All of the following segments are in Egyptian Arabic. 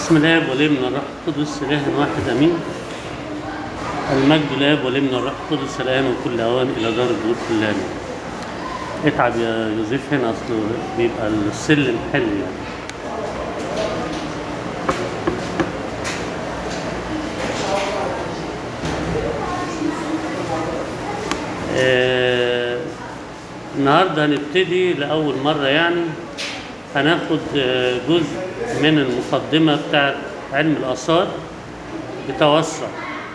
بسم الله والابن والروح القدس اله واحد امين المجد لله والابن والروح القدس الان وكل اوان الى دار الجود كلها آمين. اتعب يا يوسف هنا اصله بيبقى السلم حلو يعني آه، النهارده هنبتدي لاول مره يعني هناخد آه، جزء من المقدمه بتاعت علم الاثار بتوسع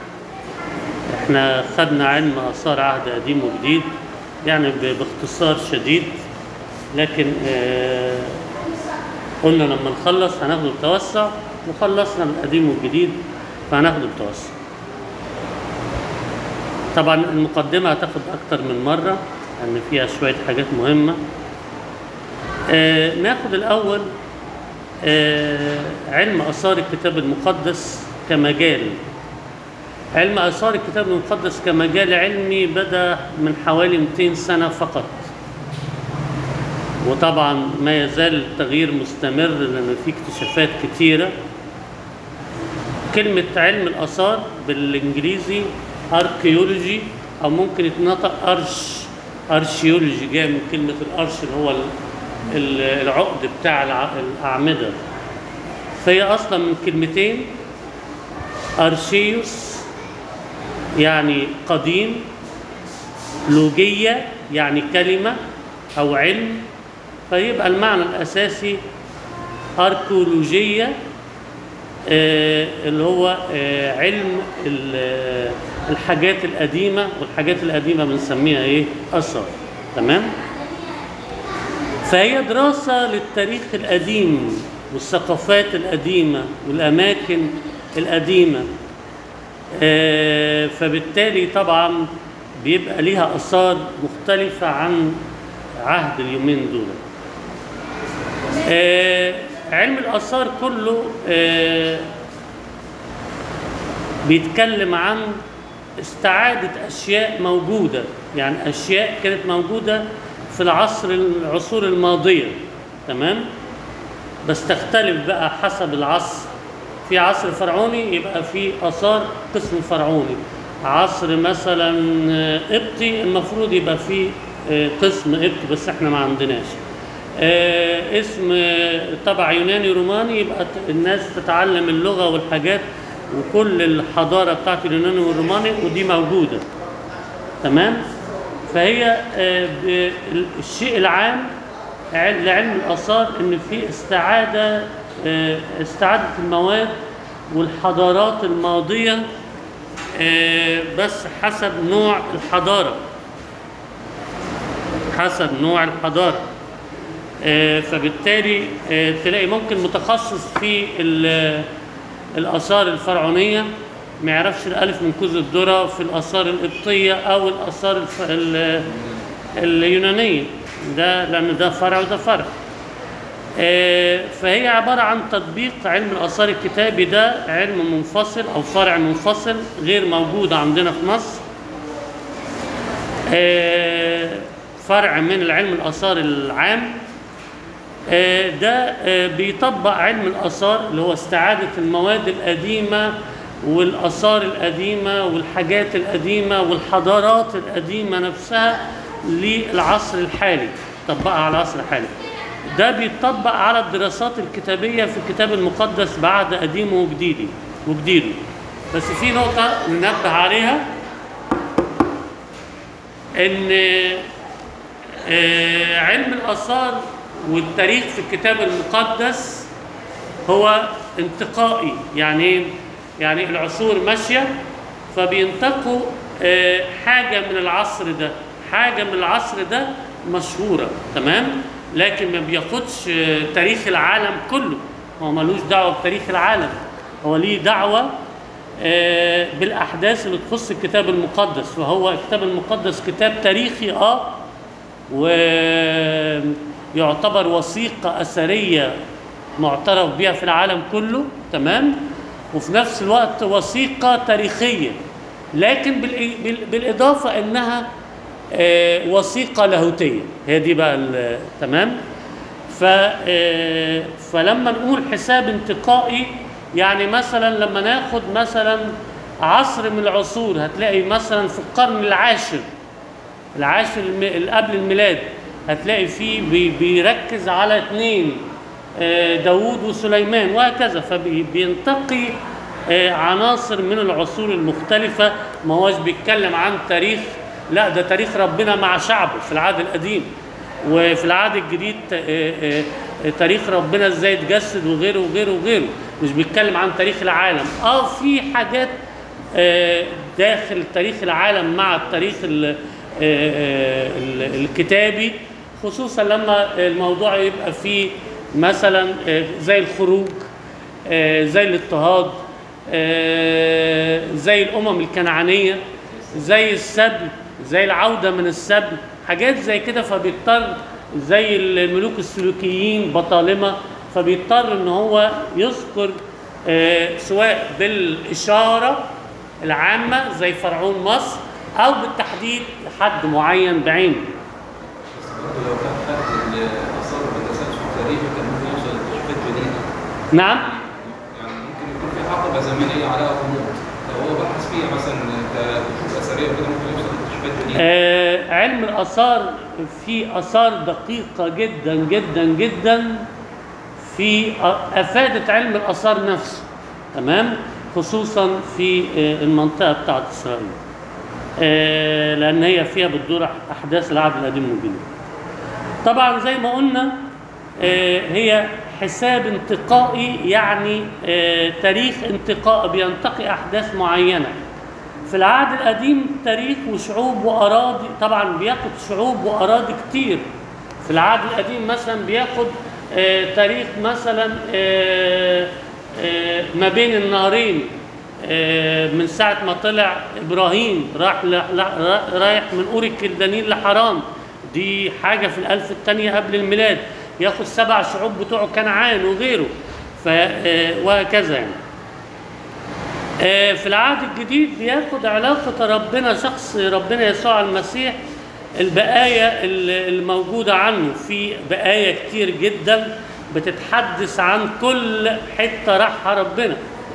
احنا خدنا علم اثار عهد قديم وجديد يعني ب- باختصار شديد لكن آه، قلنا لما نخلص هناخده بتوسع وخلصنا القديم والجديد فهناخده بتوسع طبعا المقدمة هتاخد أكتر من مرة لأن فيها شوية حاجات مهمة آه ناخد الأول آه علم آثار الكتاب المقدس كمجال علم آثار الكتاب المقدس كمجال علمي بدأ من حوالي 200 سنة فقط وطبعا ما يزال التغيير مستمر لأن في اكتشافات كتيرة كلمة علم الآثار بالإنجليزي أركيولوجي أو ممكن يتنطق أرش أرشيولوجي جاي من كلمة الأرش اللي هو ال- ال- العقد بتاع الع- الأعمدة فهي أصلا من كلمتين أرشيوس يعني قديم لوجية يعني كلمة أو علم فيبقى المعنى الأساسي أركيولوجية آه، اللي هو آه، علم ال- آه، الحاجات القديمة والحاجات القديمة بنسميها ايه؟ أثر تمام؟ فهي دراسة للتاريخ القديم والثقافات القديمة والأماكن القديمة آه، فبالتالي طبعا بيبقى ليها آثار مختلفة عن عهد اليومين دول آه، علم الآثار كله آه، بيتكلم عن استعادة أشياء موجودة يعني أشياء كانت موجودة في العصر العصور الماضية تمام بس تختلف بقى حسب العصر في عصر فرعوني يبقى في آثار قسم فرعوني عصر مثلا آه، قبطي المفروض يبقى في آه، قسم قبطي بس احنا ما عندناش آه، اسم آه، طبع يوناني روماني يبقى ت- الناس تتعلم اللغة والحاجات وكل الحضارة بتاعت اليوناني والروماني ودي موجودة تمام فهي آه، ب- ال- الشيء العام عل- لعلم الآثار إن في استعادة آه، استعادة المواد والحضارات الماضية آه، بس حسب نوع الحضارة حسب نوع الحضارة آه، فبالتالي آه، تلاقي ممكن متخصص في ال- الآثار الفرعونية ما يعرفش الألف من كوز الذرة في الآثار القبطية أو الآثار الف... ال... اليونانية ده لأن ده فرع وده فرع آه، فهي عبارة عن تطبيق علم الآثار الكتابي ده علم منفصل أو فرع منفصل غير موجود عندنا في مصر آه، فرع من العلم الآثار العام آه، ده آه، بيطبق علم الآثار اللي هو استعادة المواد القديمة والآثار القديمة والحاجات القديمة والحضارات القديمة نفسها للعصر الحالي طبقها على العصر الحالي ده بيطبق على الدراسات الكتابية في الكتاب المقدس بعد قديمه وجديده وجديده بس في نقطة ننبه عليها إن آه، علم الآثار والتاريخ في الكتاب المقدس هو انتقائي يعني إيه؟ يعني العصور ماشية فبينتقوا آه، حاجة من العصر ده حاجة من العصر ده مشهورة تمام لكن ما بياخدش آه، تاريخ العالم كله هو ملوش دعوة بتاريخ العالم هو ليه دعوة آه، بالأحداث اللي تخص الكتاب المقدس وهو الكتاب المقدس كتاب تاريخي اه ويعتبر وثيقة أثرية معترف بها في العالم كله تمام وفي نفس الوقت وثيقة تاريخية لكن بالإ- بال- بالإضافة إنها آه، وثيقة لاهوتية هي دي بقى ال- تمام ف آه، فلما نقول حساب انتقائي يعني مثلا لما ناخد مثلا عصر من العصور هتلاقي مثلا في القرن العاشر العاشر الم- اللي قبل الميلاد هتلاقي فيه بي- بيركز على اثنين آه، داوود وسليمان وهكذا فبينتقي عناصر من العصور المختلفة ما هوش بيتكلم عن تاريخ لا ده تاريخ ربنا مع شعبه في العهد القديم وفي العهد الجديد آه، آه، آه، تاريخ ربنا ازاي اتجسد وغيره وغيره وغيره مش بيتكلم عن تاريخ العالم اه في حاجات آه، داخل تاريخ العالم مع التاريخ ال- آه، آه، ال- الكتابي خصوصا لما الموضوع يبقى فيه مثلا آه، زي الخروج آه، زي الاضطهاد آه، زي الامم الكنعانيه زي السبي زي العوده من السبي حاجات زي كده فبيضطر زي الملوك السلوكيين بطالمه فبيضطر ان هو يذكر آه، سواء بالاشاره العامه زي فرعون مصر او بالتحديد لحد معين بعينه بس برضه لو كان خد الاثار بتسلسل تاريخي كان ممكن يوصل لاكتشافات جديده نعم يعني ممكن يكون في حقبه زمنيه عليها غموض لو هو بحث فيها مثلا كشوف اثريه وكده ممكن يوصل لاكتشافات جديده آه، علم الآثار في آثار دقيقة جدا جدا جدا في أ- أفادت علم الآثار نفسه تمام خصوصا في آه، المنطقة بتاعت إسرائيل آه، لأن هي فيها بتدور أح- أحداث العهد القديم والجديد طبعا زي ما قلنا آه، هي حساب انتقائي يعني آه، تاريخ انتقاء بينتقي أحداث معينة في العهد القديم تاريخ وشعوب وأراضي طبعا بياخد شعوب وأراضي كتير في العهد القديم مثلا بياخد آه، تاريخ مثلا آه، آه، ما بين النهرين آه، من ساعة ما طلع إبراهيم راح ل- ل- رايح من أور الكلدانيين لحران دي حاجة في الألف الثانية قبل الميلاد ياخد سبع شعوب بتوعه كنعان وغيره ف آه، وهكذا يعني آه، في العهد الجديد بياخد علاقة ربنا شخص ربنا يسوع المسيح البقايا ال- الموجودة عنه في بقايا كتير جدا بتتحدث عن كل حتة راحها ربنا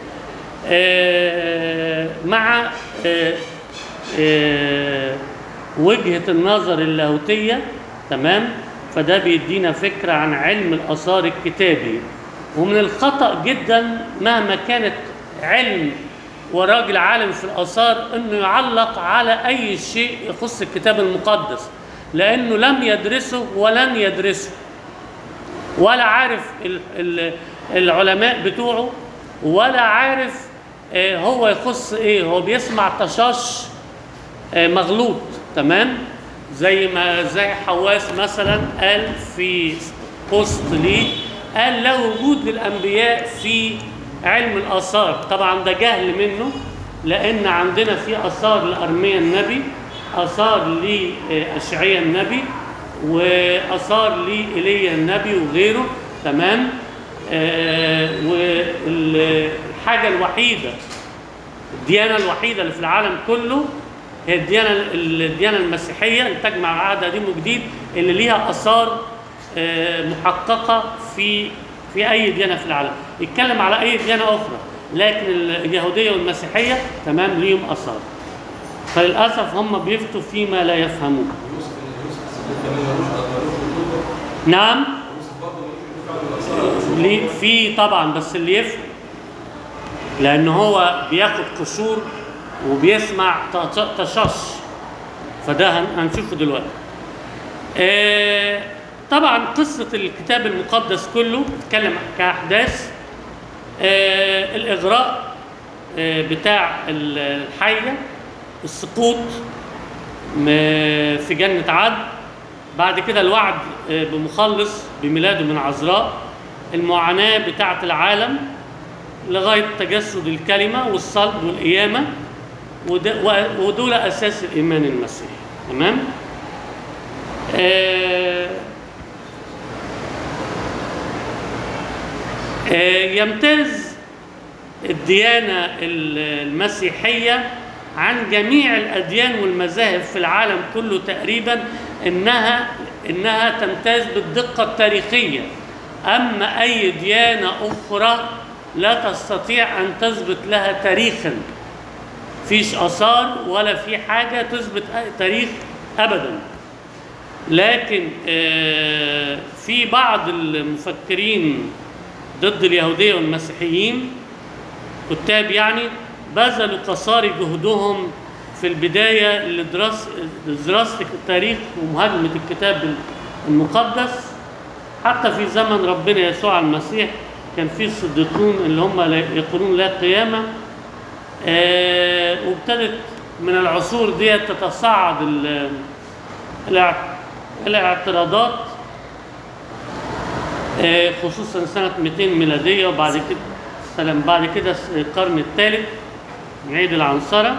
آه، مع آه، آه، وجهة النظر اللاهوتية تمام فده بيدينا فكرة عن علم الآثار الكتابي ومن الخطأ جدا مهما كانت علم وراجل عالم في الآثار إنه يعلق على أي شيء يخص الكتاب المقدس لأنه لم يدرسه ولن يدرسه ولا عارف ال- ال- العلماء بتوعه ولا عارف آه، هو يخص ايه هو بيسمع طشاش آه، مغلوط تمام زي ما زي حواس مثلا قال في بوست ليه قال لا وجود للانبياء في علم الاثار طبعا ده جهل منه لان عندنا في اثار لارميا النبي اثار لاشعياء النبي واثار لايليا النبي وغيره تمام آه والحاجه الوحيده الديانة الوحيدة اللي في العالم كله هي الديانة الديانة المسيحية اللي تجمع العهد قديم وجديد اللي ليها آثار آه، محققة في في أي ديانة في العالم يتكلم على أي ديانة أخرى لكن اليهودية والمسيحية تمام ليهم آثار فللأسف هم بيفتوا فيما لا يفهمون يوسف يوسف الصديق كمان ملوش ملوش رطوبه نعم يوسف برضه ملوش فعل الاثار ليه في طبعا بس اللي يفهم لان هو بياخد قشور وبيسمع ط- ط- طشاش فده هن- هنشوفه دلوقتي آه، طبعا قصة الكتاب المقدس كله بتتكلم كأحداث آه، الإغراء آه، بتاع ال- الحية السقوط م- في جنة عدن بعد كده الوعد آه، بمخلص بميلاده من عذراء المعاناة بتاعة العالم لغاية تجسد الكلمة والصلب والقيامة وده- و- ودول أساس الإيمان المسيحي تمام؟ آه آه يمتاز الديانة ال- المسيحية عن جميع الأديان والمذاهب في العالم كله تقريبا إنها إنها تمتاز بالدقة التاريخية أما أي ديانة أخرى لا تستطيع أن تثبت لها تاريخا فيش آثار ولا في حاجة تثبت أي تاريخ أبدا لكن آه، في بعض المفكرين ضد اليهودية والمسيحيين كتاب يعني بذلوا قصارى جهدهم في البداية لدراسة لدراسة التاريخ ومهاجمة الكتاب المقدس حتى في زمن ربنا يسوع المسيح كان في الصديقون اللي هم لا- يقولون لا قيامة آه، وابتدت من العصور دي تتصاعد ال- الاع- الاعتراضات آه، خصوصا سنة 200 ميلادية وبعد كده سلام بعد كده القرن الثالث عيد العنصرة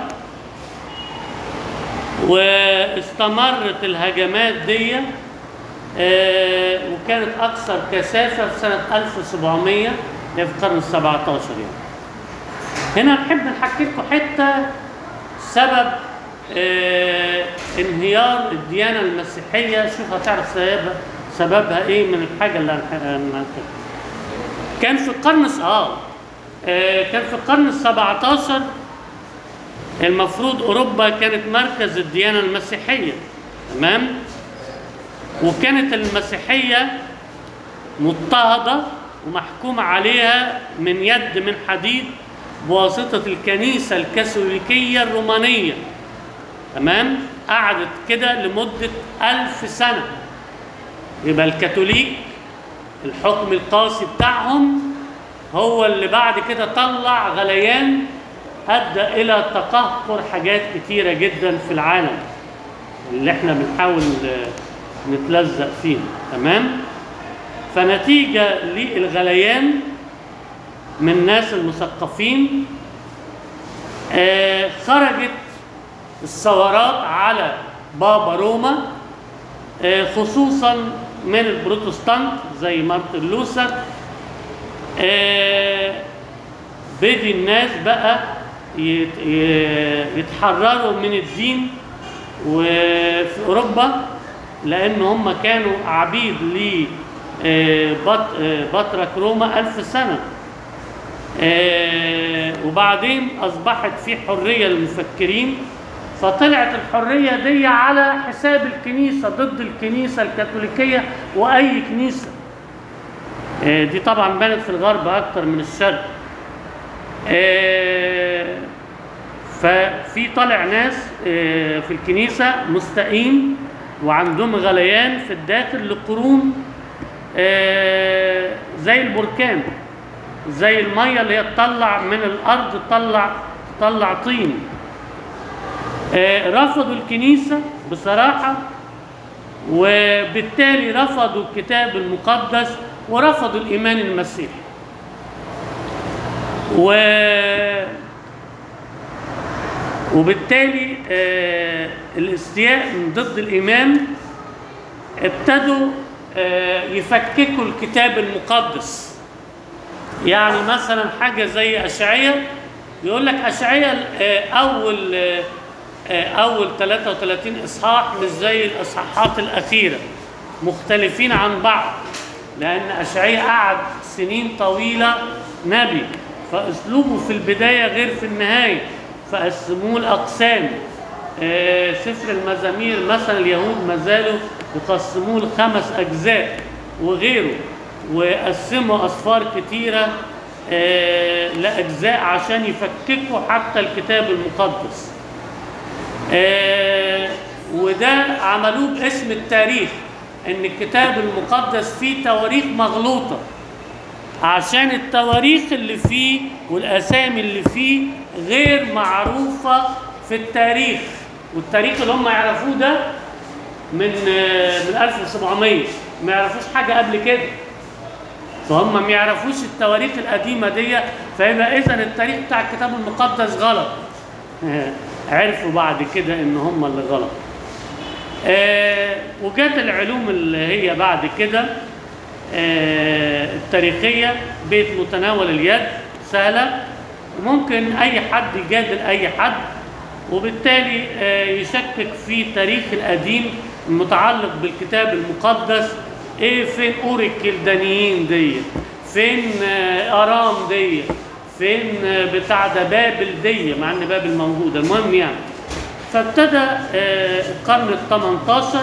واستمرت الهجمات دي آه، وكانت أكثر كثافة في سنة 1700 اللي في القرن ال 17 يعني. هنا نحب نحكي لكم حتة سبب آه، انهيار الديانة المسيحية شوف هتعرف سببها سببها ايه من الحاجة اللي هنح- هنحكيها كان في القرن الس- اه آه، كان في القرن ال 17 المفروض اوروبا كانت مركز الديانه المسيحيه تمام وكانت المسيحيه مضطهده ومحكوم عليها من يد من حديد بواسطه الكنيسه الكاثوليكيه الرومانيه تمام قعدت كده لمده ألف سنه يبقى الكاثوليك الحكم القاسي بتاعهم هو اللي بعد كده طلع غليان ادى الى تقهقر حاجات كتيره جدا في العالم اللي احنا بنحاول آه، نتلزق فيه تمام فنتيجه للغليان من الناس المثقفين آه، خرجت الثورات على بابا روما آه، خصوصا من البروتستانت زي مارتن لوثر آه، بدي الناس بقى يت- ي- يتحرروا من الدين وفي اوروبا لان هم كانوا عبيد ل آه، بط- آه، بطرك روما ألف سنة آه، وبعدين أصبحت في حرية للمفكرين فطلعت الحرية دي على حساب الكنيسة ضد الكنيسة الكاثوليكية وأي كنيسة آه، دي طبعا بانت في الغرب أكتر من الشرق آه، ففي طالع ناس آه، في الكنيسة مستقيم وعندهم غليان في الداخل لقرون آه، زي البركان زي المية اللي هي تطلع من الأرض تطلع تطلع طين آه، رفضوا الكنيسة بصراحة وبالتالي رفضوا الكتاب المقدس ورفضوا الإيمان المسيحي و وبالتالي آه، الاستياء من ضد الإمام ابتدوا آه، يفككوا الكتاب المقدس يعني مثلا حاجة زي أشعية يقول لك أشعية آه، أول آه، آه، أول 33 إصحاح مش زي الإصحاحات الأخيرة مختلفين عن بعض لأن أشعية قعد سنين طويلة نبي فأسلوبه في البداية غير في النهاية فقسموه لأقسام آه، سفر المزامير مثلا اليهود ما زالوا يقسموه لخمس أجزاء وغيره وقسموا أصفار كتيرة آه، لأجزاء عشان يفككوا حتى الكتاب المقدس آه، وده عملوه باسم التاريخ ان الكتاب المقدس فيه تواريخ مغلوطه عشان التواريخ اللي فيه والاسامي اللي فيه غير معروفه في التاريخ والتاريخ اللي هم يعرفوه ده من آه، من 1700 ما يعرفوش حاجه قبل كده فهم ما يعرفوش التواريخ القديمه دي فيبقى اذا التاريخ بتاع الكتاب المقدس غلط عرفوا بعد كده ان هم اللي غلط آه وجات العلوم اللي هي بعد كده آه التاريخية بيت متناول اليد سهلة وممكن أي حد يجادل أي حد وبالتالي آه يشكك في تاريخ القديم المتعلق بالكتاب المقدس ايه فين أور الكلدانيين دي فين آه، ارام دي فين آه، بتاع ده بابل دي مع ان بابل موجوده المهم يعني فابتدى آه، القرن ال 18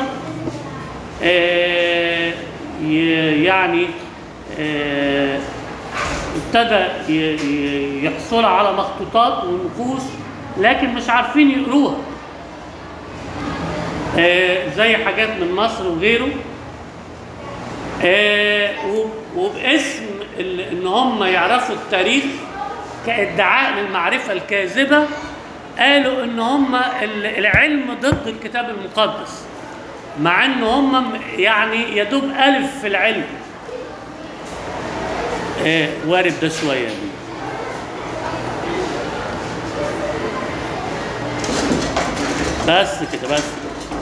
آه، ي- يعني آه، ابتدى ي- ي- يحصل على مخطوطات ونقوش لكن مش عارفين يقروها آه، زي حاجات من مصر وغيره آه، وب- وباسم ال- ان هم يعرفوا التاريخ كادعاء للمعرفه الكاذبه قالوا ان هم ال- العلم ضد الكتاب المقدس مع ان هم م- يعني يدوب الف في العلم آه، وارد ده شويه دي. بس كده بس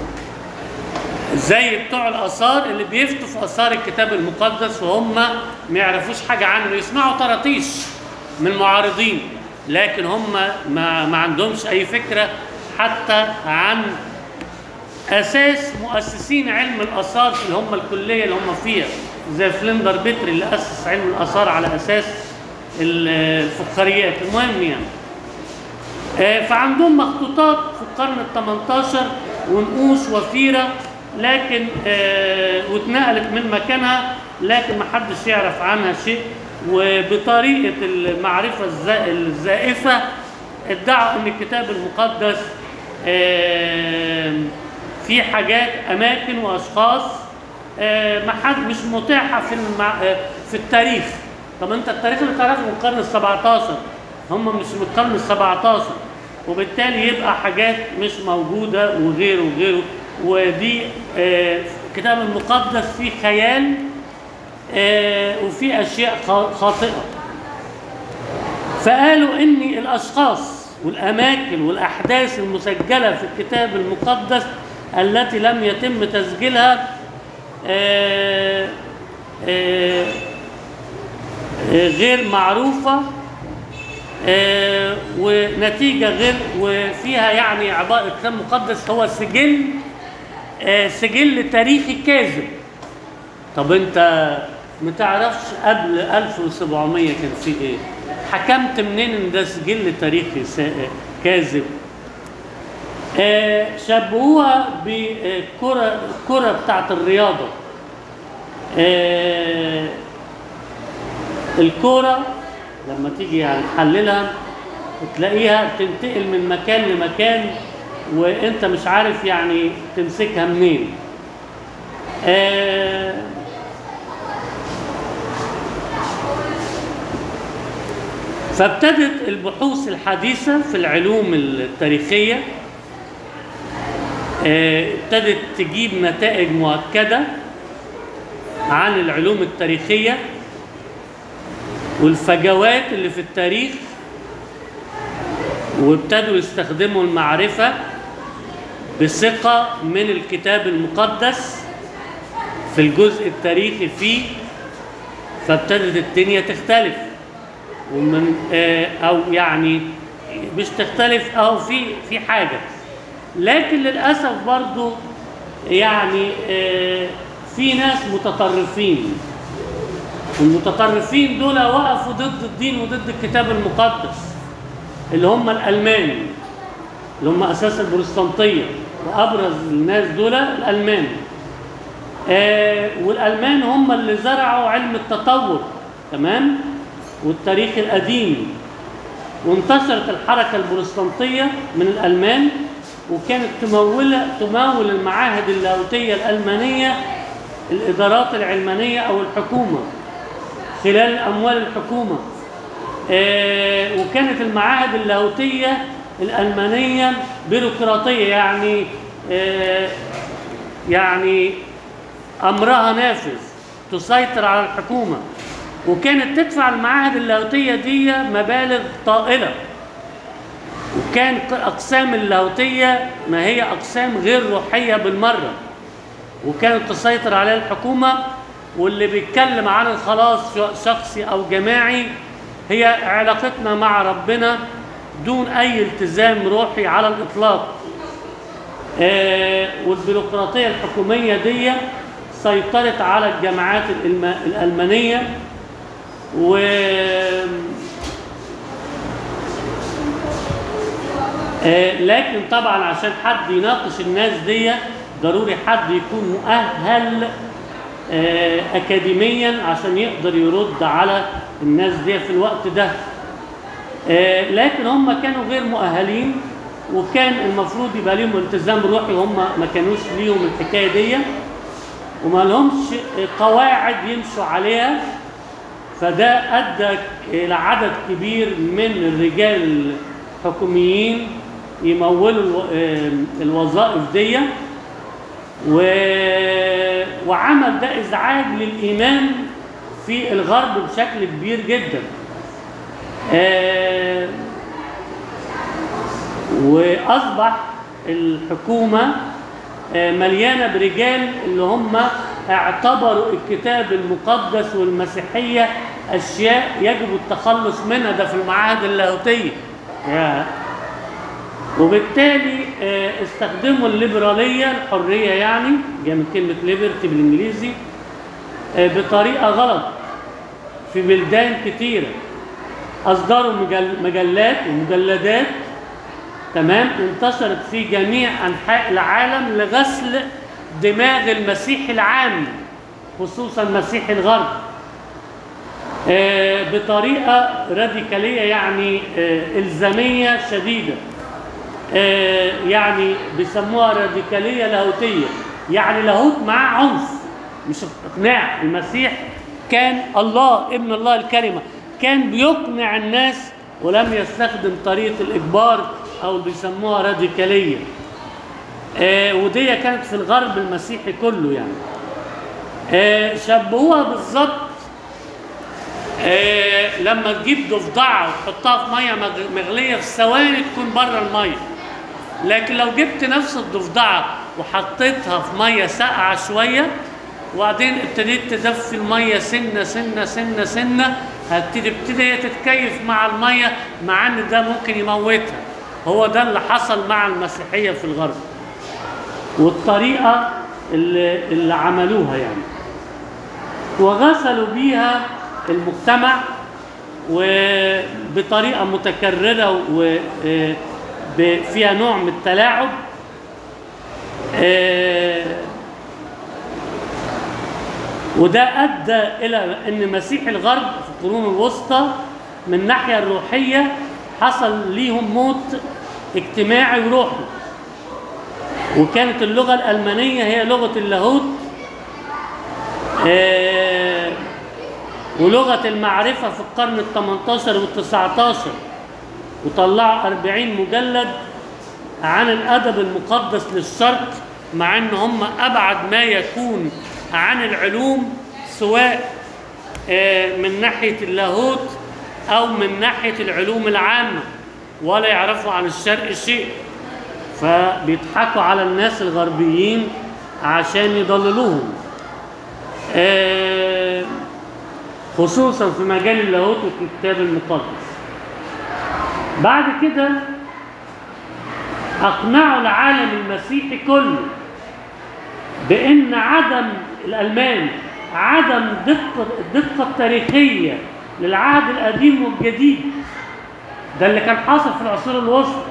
زي بتوع الاثار اللي بيفتوا في اثار الكتاب المقدس وهم ما يعرفوش حاجه عنه يسمعوا طراطيش من المعارضين لكن هم ما, ما عندهمش اي فكره حتى عن اساس مؤسسين علم الاثار اللي هم الكليه اللي هم فيها زي فلندر بيتري اللي اسس علم الاثار على اساس ال- الفخاريات المهم يعني آه، فعندهم مخطوطات في القرن ال 18 ونقوش وفيرة لكن آه، واتنقلت من مكانها لكن ما حدش يعرف عنها شيء وبطريقة المعرفة الزا- الزائفة ادعوا ان الكتاب المقدس آه، في حاجات اماكن واشخاص آه، ما حد مش متاحه في المع... آه، في التاريخ طب انت التاريخ اللي تعرفه من القرن ال 17 هم مش من القرن ال 17 وبالتالي يبقى حاجات مش موجوده وغيره وغيره ودي آه، الكتاب المقدس فيه خيال آه، وفيه اشياء خا- خاطئه فقالوا ان الاشخاص والاماكن والاحداث المسجله في الكتاب المقدس التي لم يتم تسجيلها آه، آه، آه، غير معروفه آه، ونتيجه غير وفيها يعني عباره الكتاب المقدس هو سجل آه، سجل تاريخي كاذب طب انت ما تعرفش قبل 1700 كان في ايه حكمت منين ان ده سجل تاريخي سا- كاذب آه، شبهوها بالكرة الكرة بتاعت الرياضة آه، الكرة لما تيجي يعني تحللها تلاقيها بتنتقل من مكان لمكان وانت مش عارف يعني تمسكها منين آه، فابتدت البحوث الحديثة في العلوم التاريخية آه، ابتدت تجيب نتائج مؤكدة عن العلوم التاريخية والفجوات اللي في التاريخ وابتدوا يستخدموا المعرفة بثقة من الكتاب المقدس في الجزء التاريخي فيه فابتدت الدنيا تختلف ومن آه، او يعني مش تختلف او في في حاجه لكن للاسف برضو يعني آه، في ناس متطرفين والمتطرفين دول وقفوا ضد الدين وضد الكتاب المقدس اللي هم الالمان اللي هم اساس البروتستانتيه وابرز الناس دول الالمان آه والالمان هم اللي زرعوا علم التطور تمام والتاريخ القديم وانتشرت الحركه البروتستانتيه من الالمان وكانت تمول تمول المعاهد اللاهوتيه الالمانيه الادارات العلمانيه او الحكومه خلال اموال الحكومه آه وكانت المعاهد اللاهوتيه الالمانيه بيروقراطيه يعني آه يعني امرها نافذ تسيطر على الحكومه وكانت تدفع المعاهد اللاهوتيه دي مبالغ طائله وكان اقسام اللاهوتيه ما هي اقسام غير روحيه بالمره وكانت تسيطر عليها الحكومه واللي بيتكلم عن الخلاص شخصي او جماعي هي علاقتنا مع ربنا دون اي التزام روحي على الاطلاق آه والبيروقراطيه الحكوميه دي سيطرت على الجامعات الإلما- الالمانيه و آه، لكن طبعا عشان حد يناقش الناس دي ضروري حد يكون مؤهل آه، اكاديميا عشان يقدر يرد على الناس دي في الوقت ده آه، لكن هم كانوا غير مؤهلين وكان المفروض يبقى ليهم التزام روحي هم ما كانوش ليهم الحكايه دي وما لهمش قواعد يمشوا عليها فده ادى الى عدد كبير من الرجال الحكوميين يمولوا الو- آه، الوظائف دي و... وعمل ده ازعاج للايمان في الغرب بشكل كبير جدا آه، واصبح الحكومه آه، مليانه برجال اللي هم اعتبروا الكتاب المقدس والمسيحيه اشياء يجب التخلص منها ده في المعاهد اللاهوتيه يا. وبالتالي آه، استخدموا الليبراليه الحريه يعني جايه من كلمه ليبرتي بالانجليزي آه، بطريقه غلط في بلدان كتيره اصدروا مجل مجلات ومجلدات تمام انتشرت في جميع انحاء العالم لغسل دماغ المسيح العام خصوصا مسيح الغرب آه، بطريقه راديكاليه يعني آه، الزاميه شديده آه، يعني بيسموها راديكاليه لاهوتيه يعني لاهوت مع عنف مش اقناع المسيح كان الله ابن الله الكلمه كان بيقنع الناس ولم يستخدم طريقه الاجبار او اللي بيسموها راديكاليه آه، ودي كانت في الغرب المسيحي كله يعني آه، شبهوها بالظبط آه، لما تجيب ضفدعه وتحطها في ميه مغ- مغليه في ثواني تكون بره الميه لكن لو جبت نفس الضفدعه وحطيتها في ميه ساقعه شويه وبعدين ابتديت تدفي الميه سنه سنه سنه سنه هتبتدي تبتدي هي تتكيف مع الميه مع ان ده ممكن يموتها هو ده اللي حصل مع المسيحيه في الغرب والطريقه اللي, اللي عملوها يعني وغسلوا بيها المجتمع وبطريقه متكرره وفيها نوع من التلاعب آه، وده ادى الى ان مسيح الغرب في القرون الوسطى من الناحيه الروحيه حصل ليهم موت اجتماعي وروحي وكانت اللغه الالمانيه هي لغه اللاهوت آه، ولغه المعرفه في القرن ال 18 وال 19 وطلعوا 40 مجلد عن الادب المقدس للشرق مع ان هم ابعد ما يكون عن العلوم سواء آه، من ناحيه اللاهوت او من ناحيه العلوم العامه ولا يعرفوا عن الشرق شيء فبيضحكوا على الناس الغربيين عشان يضللوهم آه، خصوصا في مجال اللاهوت والكتاب المقدس بعد كده اقنعوا العالم المسيحي كله بان عدم الالمان عدم دقه الدقه التاريخيه للعهد القديم والجديد ده اللي كان حاصل في العصور الوسطى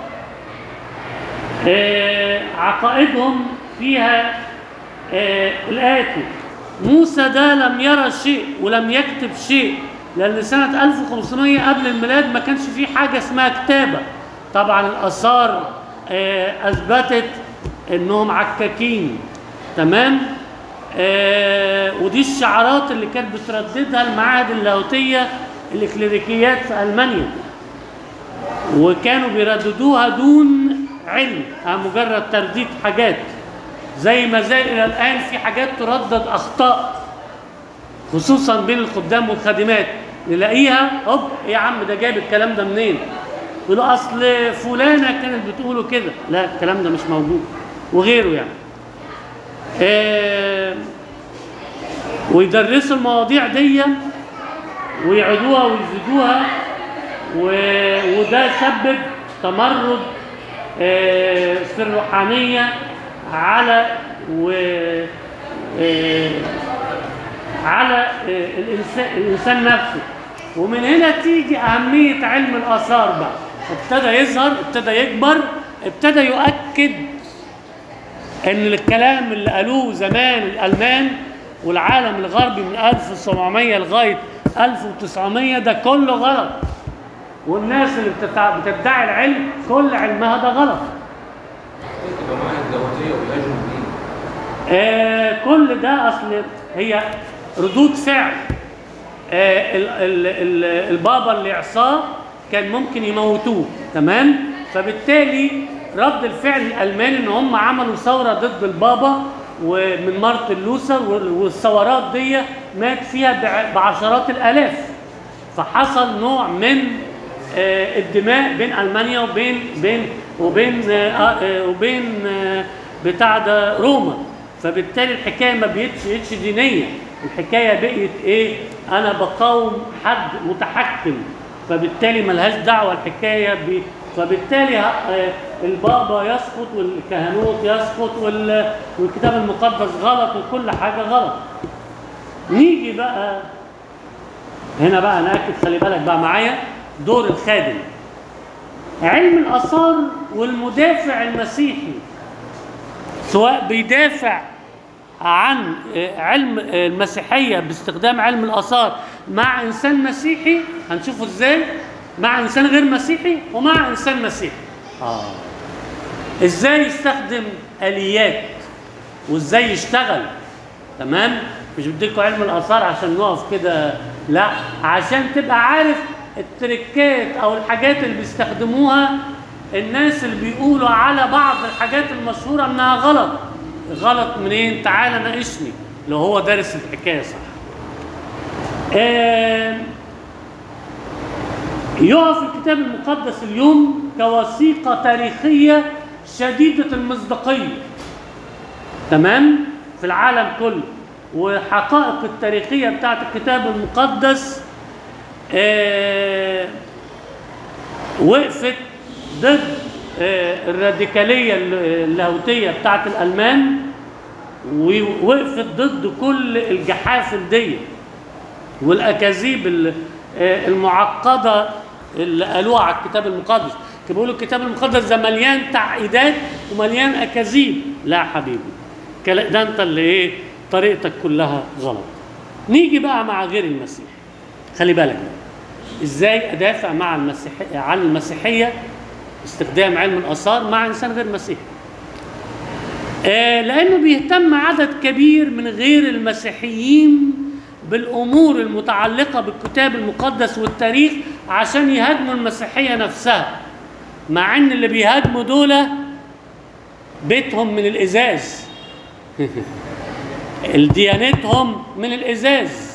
آه، عقائدهم فيها آه، الآتي موسى ده لم يرى شيء ولم يكتب شيء لأن سنة 1500 قبل الميلاد ما كانش فيه حاجة اسمها كتابة طبعا الآثار آه، أثبتت إنهم عكاكين تمام آه، ودي الشعارات اللي كانت بترددها المعاهد اللاهوتية الإكليريكيات في ألمانيا وكانوا بيرددوها دون علم آه، مجرد ترديد حاجات زي ما زال الى الان في حاجات تردد اخطاء خصوصا بين الخدام والخادمات نلاقيها هوب إيه يا عم ده جايب الكلام ده منين؟ يقولوا اصل فلانه كانت بتقوله كده لا الكلام ده مش موجود وغيره يعني آه ويدرسوا المواضيع دي ويعيدوها ويزيدوها و- وده سبب تمرد آه، في الروحانية على و آه، على آه، الإنسان, الإنسان نفسه ومن هنا تيجي أهمية علم الآثار بقى ابتدى يظهر ابتدى يكبر ابتدى يؤكد ان الكلام اللي قالوه زمان الالمان والعالم الغربي من 1700 لغايه 1900 ده كله غلط والناس اللي بتتع- بتدعي العلم كل علمها ده غلط تبقى معايا اللاهوتيه ويهاجموا الدين آه كل ده اصل هي ردود فعل آه ال ال ال البابا اللي عصاه كان ممكن يموتوه تمام فبالتالي رد الفعل الالماني ان هم عملوا ثوره ضد البابا ومن مارتن لوثر وال- والثورات دي مات فيها بع- بعشرات الالاف فحصل نوع من آه، الدماء بين المانيا وبين بين وبين آه، آه، وبين آه، بتاع ده روما فبالتالي الحكايه ما بقتش دينيه الحكايه بقت ايه انا بقاوم حد متحكم فبالتالي ملهاش دعوه الحكايه ب فبالتالي ه- آه، البابا يسقط والكهنوت يسقط وال- والكتاب المقدس غلط وكل حاجه غلط نيجي بقى هنا بقى ناكد خلي بالك بقى معايا دور الخادم علم الاثار والمدافع المسيحي سواء بيدافع عن آه، علم آه، المسيحيه باستخدام علم الاثار مع انسان مسيحي هنشوفه ازاي مع انسان غير مسيحي ومع انسان مسيحي اه ازاي يستخدم اليات وازاي يشتغل تمام مش بديكوا علم الاثار عشان نقف كده لا عشان تبقى عارف التريكات او الحاجات اللي بيستخدموها الناس اللي بيقولوا على بعض الحاجات المشهوره انها غلط غلط منين تعالى ناقشني لو هو دارس الحكايه صح آه يقف الكتاب المقدس اليوم كوثيقه تاريخيه شديده المصداقيه تمام في العالم كله وحقائق التاريخيه بتاعت الكتاب المقدس آه وقفت ضد آه الراديكاليه اللاهوتيه بتاعت الالمان ووقفت ضد كل الجحافل دي والاكاذيب ال- آه، المعقده اللي قالوها على الكتاب المقدس كانوا بيقولوا الكتاب المقدس ده مليان تعقيدات ومليان اكاذيب لا يا حبيبي كلا- ده انت اللي ايه طريقتك كلها غلط نيجي بقى مع غير المسيح خلي بالك ازاي ادافع مع المسيح عن المسيحيه استخدام علم الاثار مع انسان غير مسيحي آه، لانه بيهتم عدد كبير من غير المسيحيين بالامور المتعلقه بالكتاب المقدس والتاريخ عشان يهاجموا المسيحيه نفسها مع ان اللي بيهاجموا دول بيتهم من الازاز ديانتهم من الازاز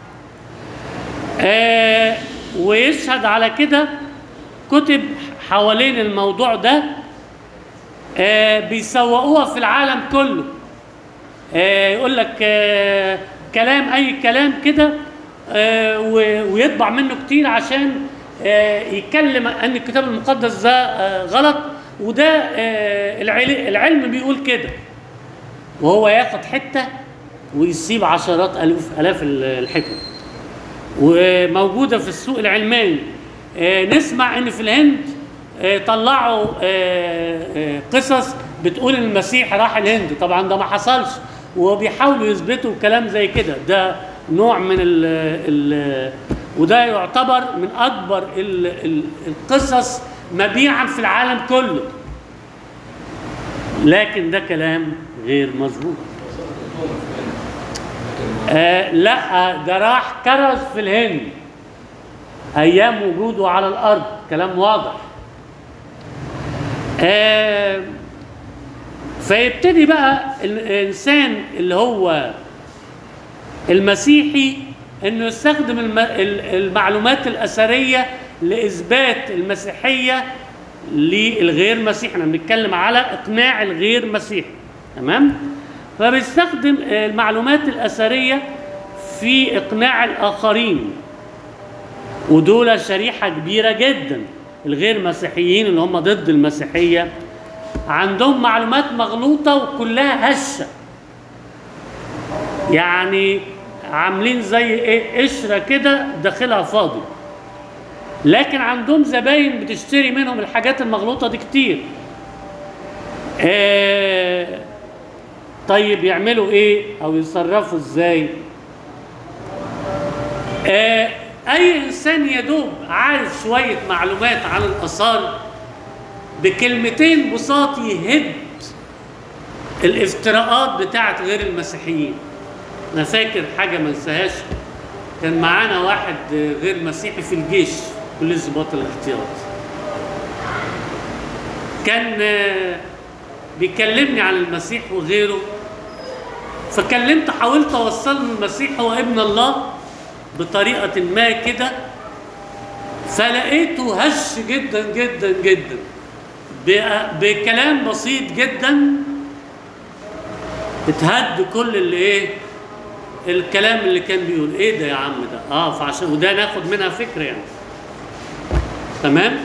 آه ويشهد على كده كتب حوالين الموضوع ده آه بيسوقوها في العالم كله آه يقول لك آه كلام اي كلام كده آه و- ويطبع منه كتير عشان آه يتكلم ان الكتاب المقدس ده آه غلط وده آه العل- العلم بيقول كده وهو ياخد حته ويسيب عشرات الوف الاف ال- الحكم وموجوده في السوق العلماني آه، نسمع ان في الهند آه، طلعوا آه، آه، قصص بتقول ان المسيح راح الهند طبعا ده ما حصلش وبيحاولوا يثبتوا كلام زي كده ده نوع من ال ال وده يعتبر من اكبر ال ال القصص مبيعا في العالم كله لكن ده كلام غير مظبوط آه لا ده راح كرز في الهند ايام وجوده على الارض كلام واضح آه فيبتدي بقى الانسان اللي هو المسيحي انه يستخدم الم- ال- المعلومات الاثريه لاثبات المسيحيه للغير مسيحي احنا بنتكلم على اقناع الغير مسيحي تمام فبيستخدم آه، المعلومات الاثريه في اقناع الاخرين ودول شريحه كبيره جدا الغير مسيحيين اللي هم ضد المسيحيه عندهم معلومات مغلوطه وكلها هشه يعني عاملين زي ايه قشره كده داخلها فاضي لكن عندهم زباين بتشتري منهم الحاجات المغلوطه دي كتير آه طيب يعملوا ايه او يتصرفوا ازاي آه اي انسان يدوب عارف شويه معلومات عن الاثار بكلمتين بساط يهد الافتراءات بتاعت غير المسيحيين انا فاكر حاجه ما انساهاش كان معانا واحد غير مسيحي في الجيش كليه ضباط الاحتياط كان آه، بيكلمني عن المسيح وغيره فكلمت حاولت اوصل له المسيح هو ابن الله بطريقه ما كده فلقيته هش جدا جدا جدا ب- بكلام بسيط جدا اتهد كل اللي ايه الكلام اللي كان بيقول ايه ده يا عم ده اه فعشان وده ناخد منها فكره يعني تمام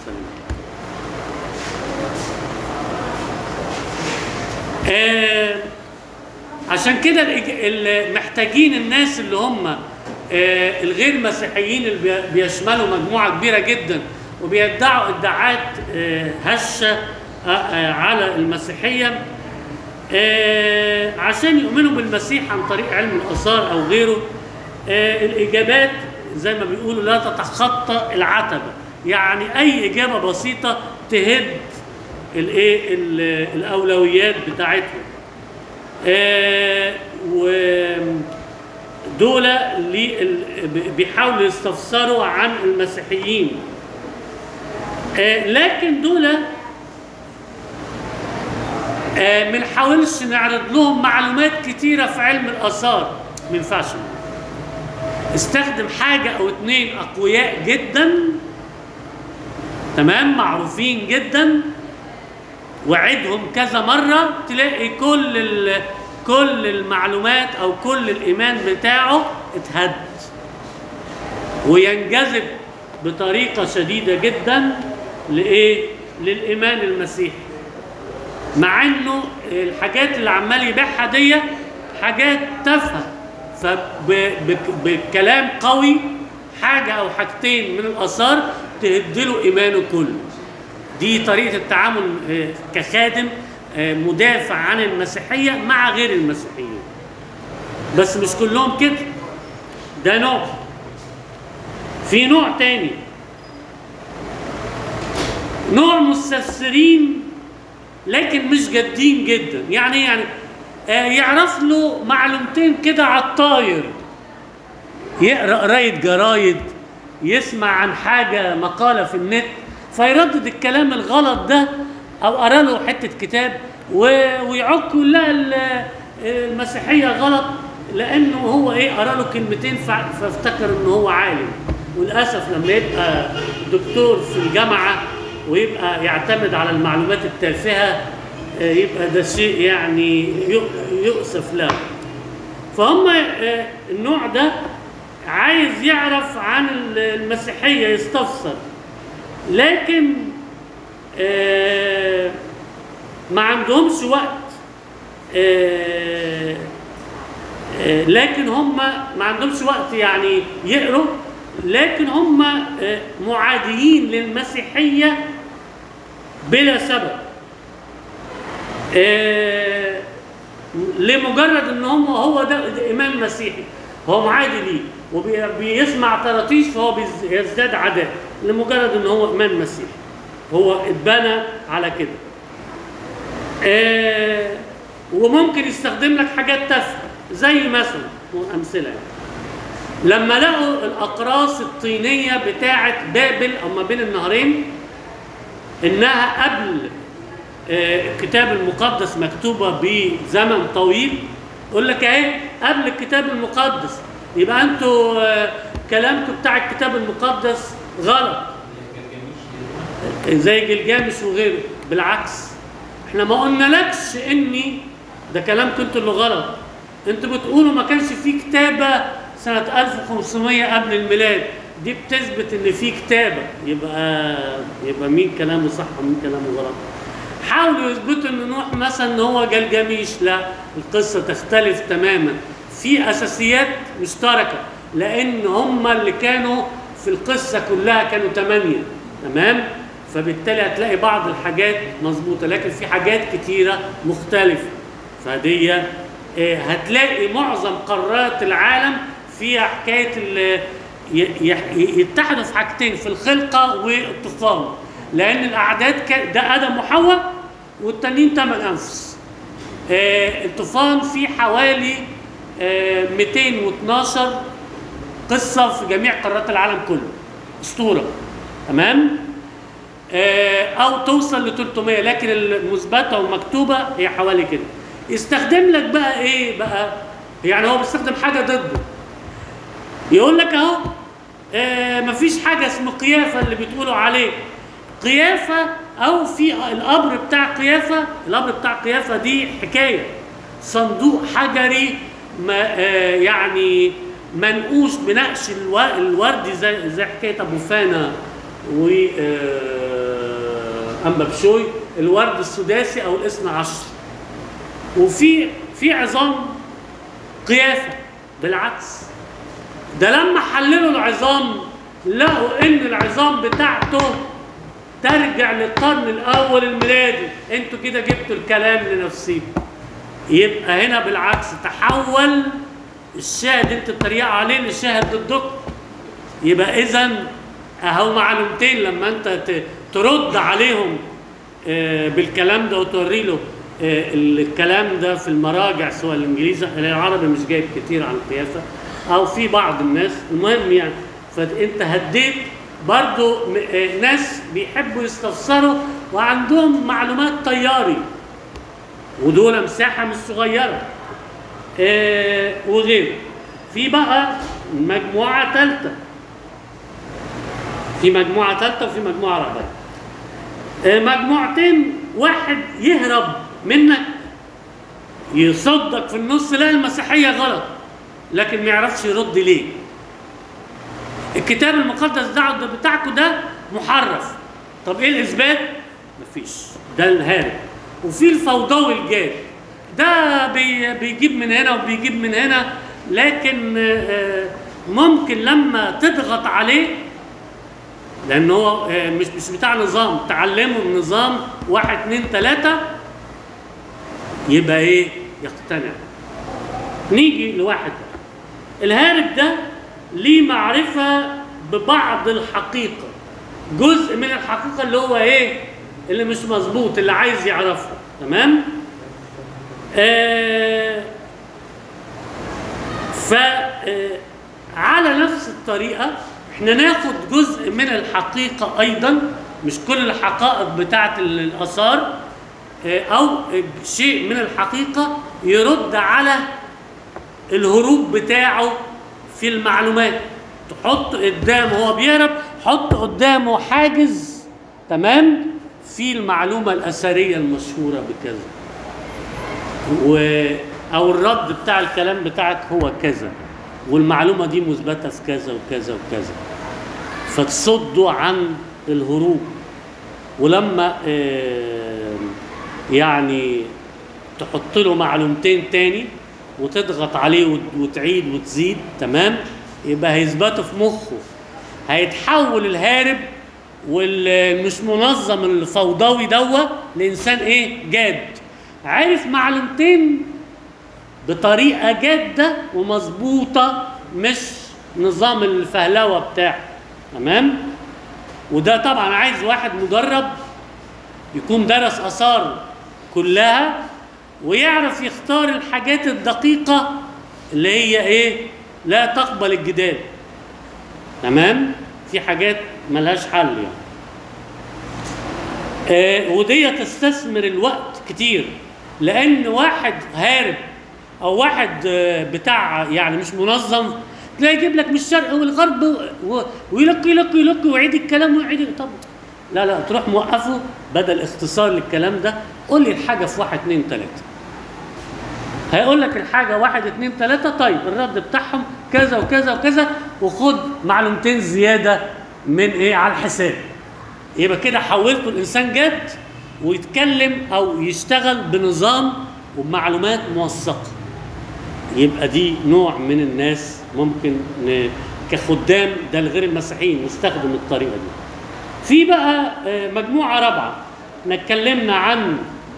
آه عشان كده الإج- ال- محتاجين الناس اللي هم آه الغير مسيحيين اللي بي- بيشملوا مجموعه كبيره جدا وبيدعوا ادعاءات آه هشه آه آه على المسيحيه آه عشان يؤمنوا بالمسيح عن طريق علم الاثار او غيره آه الاجابات زي ما بيقولوا لا تتخطى العتبه يعني اي اجابه بسيطه تهد الايه ال- الاولويات بتاعتهم آه ودول اللي ال- ب- بيحاولوا يستفسروا عن المسيحيين آه لكن دول آه، ما نحاولش نعرض لهم معلومات كتيرة في علم الآثار ما ينفعش استخدم حاجة أو اتنين أقوياء جدا تمام معروفين جدا وعدهم كذا مرة تلاقي كل ال- كل المعلومات أو كل الإيمان بتاعه اتهد وينجذب بطريقة شديدة جدا لإيه؟ للإيمان المسيحي مع انه الحاجات اللي عمال يبيعها دي حاجات تافهه فبكلام قوي حاجه او حاجتين من الاثار تهدله ايمانه كله دي طريقه التعامل آه، كخادم آه، مدافع عن المسيحيه مع غير المسيحيين بس مش كلهم كده ده نوع في نوع تاني نوع مستفسرين لكن مش جادين جدا يعني إيه يعني آه يعرف له معلومتين كده على الطاير يقرا قرايه جرايد يسمع عن حاجه مقاله في النت فيردد الكلام الغلط ده او قرا له حته كتاب و- ويعك يقول لا ال- المسيحيه غلط لانه هو ايه قرا له كلمتين فع- فافتكر ان هو عالم وللاسف لما يبقى دكتور في الجامعه ويبقى يعتمد على المعلومات التافهه آه، يبقى ده شيء يعني يؤ- يؤسف له فهم آه، النوع ده عايز يعرف عن ال- المسيحيه يستفسر لكن آه، ما عندهمش وقت آه، آه، لكن هم ما عندهمش وقت يعني يقروا لكن هم آه، معاديين للمسيحيه بلا سبب آه، لمجرد ان هم هو ده, ده ايمان مسيحي هو معادي ليه وبيسمع طراطيش فهو بيز- يزداد عداء لمجرد ان هو ايمان مسيحي هو اتبنى على كده آه وممكن يستخدم لك حاجات تافهه زي مثلا امثله يعني. لما لقوا الاقراص الطينيه بتاعه بابل او ما بين النهرين انها قبل آه، الكتاب المقدس مكتوبه بزمن طويل يقول لك اهي قبل الكتاب المقدس يبقى انتوا آه، كلامكم بتاع الكتاب المقدس غلط زي جلجامش وغيره بالعكس احنا ما قلنالكش اني ده كلام كنتوا اللي غلط انتوا بتقولوا ما كانش في كتابه سنه 1500 قبل الميلاد دي بتثبت ان في كتابه يبقى يبقى مين كلامه صح ومين كلامه غلط حاولوا يثبتوا ان نوح مثلا ان هو جلجميش لا القصه تختلف تماما في اساسيات مشتركه لان هم اللي كانوا في القصه كلها كانوا ثمانيه تمام فبالتالي هتلاقي بعض الحاجات مظبوطه لكن في حاجات كتيره مختلفه فدي آه، هتلاقي معظم قارات العالم فيها حكايه ال- ي- ي- يتحدوا في حاجتين في الخلقه والطوفان لان الاعداد كان- ده ادم وحواء والتانيين ثمان انفس آه، الطوفان فيه حوالي آه، 212 قصه في جميع قارات العالم كله اسطوره تمام آه، او توصل ل 300 لكن المثبته والمكتوبه هي حوالي كده يستخدم لك بقى ايه بقى يعني هو بيستخدم حاجه ضده يقول لك اهو آه مفيش حاجه اسمه قيافه اللي بتقولوا عليه قيافه او في القبر بتاع قيافه القبر بتاع قيافه دي حكايه صندوق حجري ما آه يعني منقوش بنقش الو- الوردي زي زي حكايه ابو فانا و آه، اما بشوي الورد السداسي او الاثنى عشر وفي في عظام قيافه بالعكس ده لما حللوا العظام لقوا ان العظام بتاعته ترجع للقرن الاول الميلادي انتوا كده جبتوا الكلام لنفسيكم يبقى هنا بالعكس تحول الشاهد انت بتتريقوا عليه للشاهد ضدكم يبقى اذا اهو معلومتين لما انت ت- ترد عليهم آه، بالكلام ده وتوري له آه، الكلام ده في المراجع سواء الانجليزي العربي مش جايب كتير عن القيافه او في بعض الناس المهم يعني فانت هديت برضو م- آه، ناس بيحبوا يستفسروا وعندهم معلومات طياري ودول مساحه مش صغيره آه، وغيره في بقى مجموعه ثالثه في مجموعه ثالثه وفي مجموعه رابعه آه، مجموعتين واحد يهرب منك يصدق في النص لا المسيحيه غلط لكن ما يعرفش يرد ليه الكتاب المقدس ده ده بتاعكم ده محرف طب ايه الاثبات مفيش ده الهارب وفي الفوضوي الجاد ده بي بيجيب من هنا وبيجيب من هنا لكن آه، ممكن لما تضغط عليه لان هو آه، مش مش بتاع نظام تعلمه النظام واحد اتنين تلاته يبقى ايه يقتنع نيجي لواحد الهارب ده ليه معرفة ببعض الحقيقة جزء من الحقيقة اللي هو ايه اللي مش مظبوط اللي عايز يعرفها تمام آه ف آه، على نفس الطريقة احنا ناخد جزء من الحقيقة ايضا مش كل الحقائق بتاعت ال- الاثار آه، او شيء من الحقيقة يرد على الهروب بتاعه في المعلومات تحط قدامه هو بيهرب حط قدامه حاجز تمام في المعلومة الأثرية المشهورة بكذا و أو الرد بتاع الكلام بتاعك هو كذا والمعلومة دي مثبتة في كذا وكذا وكذا فتصدوا عن الهروب ولما آه، يعني تحط له معلومتين تاني وتضغط عليه وت- وتعيد وتزيد تمام يبقى هيثبتوا في مخه هيتحول الهارب والمش منظم الفوضوي دوا لانسان ايه جاد عرف معلومتين بطريقه جاده ومظبوطه مش نظام الفهلوه بتاعه تمام وده طبعا عايز واحد مدرب يكون درس اثار كلها ويعرف يختار الحاجات الدقيقه اللي هي ايه لا تقبل الجدال تمام في حاجات ملهاش حل يعني آه ودي تستثمر الوقت كتير لان واحد هارب او واحد آه بتاع يعني مش منظم تلاقي يجيب لك من الشرق والغرب و- و- ويلق يلق يلق ويعيد الكلام ويعيد طب لا لا تروح موقفه بدل اختصار للكلام ده قول لي الحاجه في واحد اتنين تلاته هيقول لك الحاجه واحد اتنين تلاته طيب الرد بتاعهم كذا وكذا وكذا وخد معلومتين زياده من ايه على الحساب يبقى كده حولته الانسان جد ويتكلم او يشتغل بنظام وبمعلومات موثقه يبقى دي نوع من الناس ممكن ن... كخدام ده الغير المسيحيين نستخدم الطريقه دي في بقى آه، مجموعه رابعه احنا اتكلمنا عن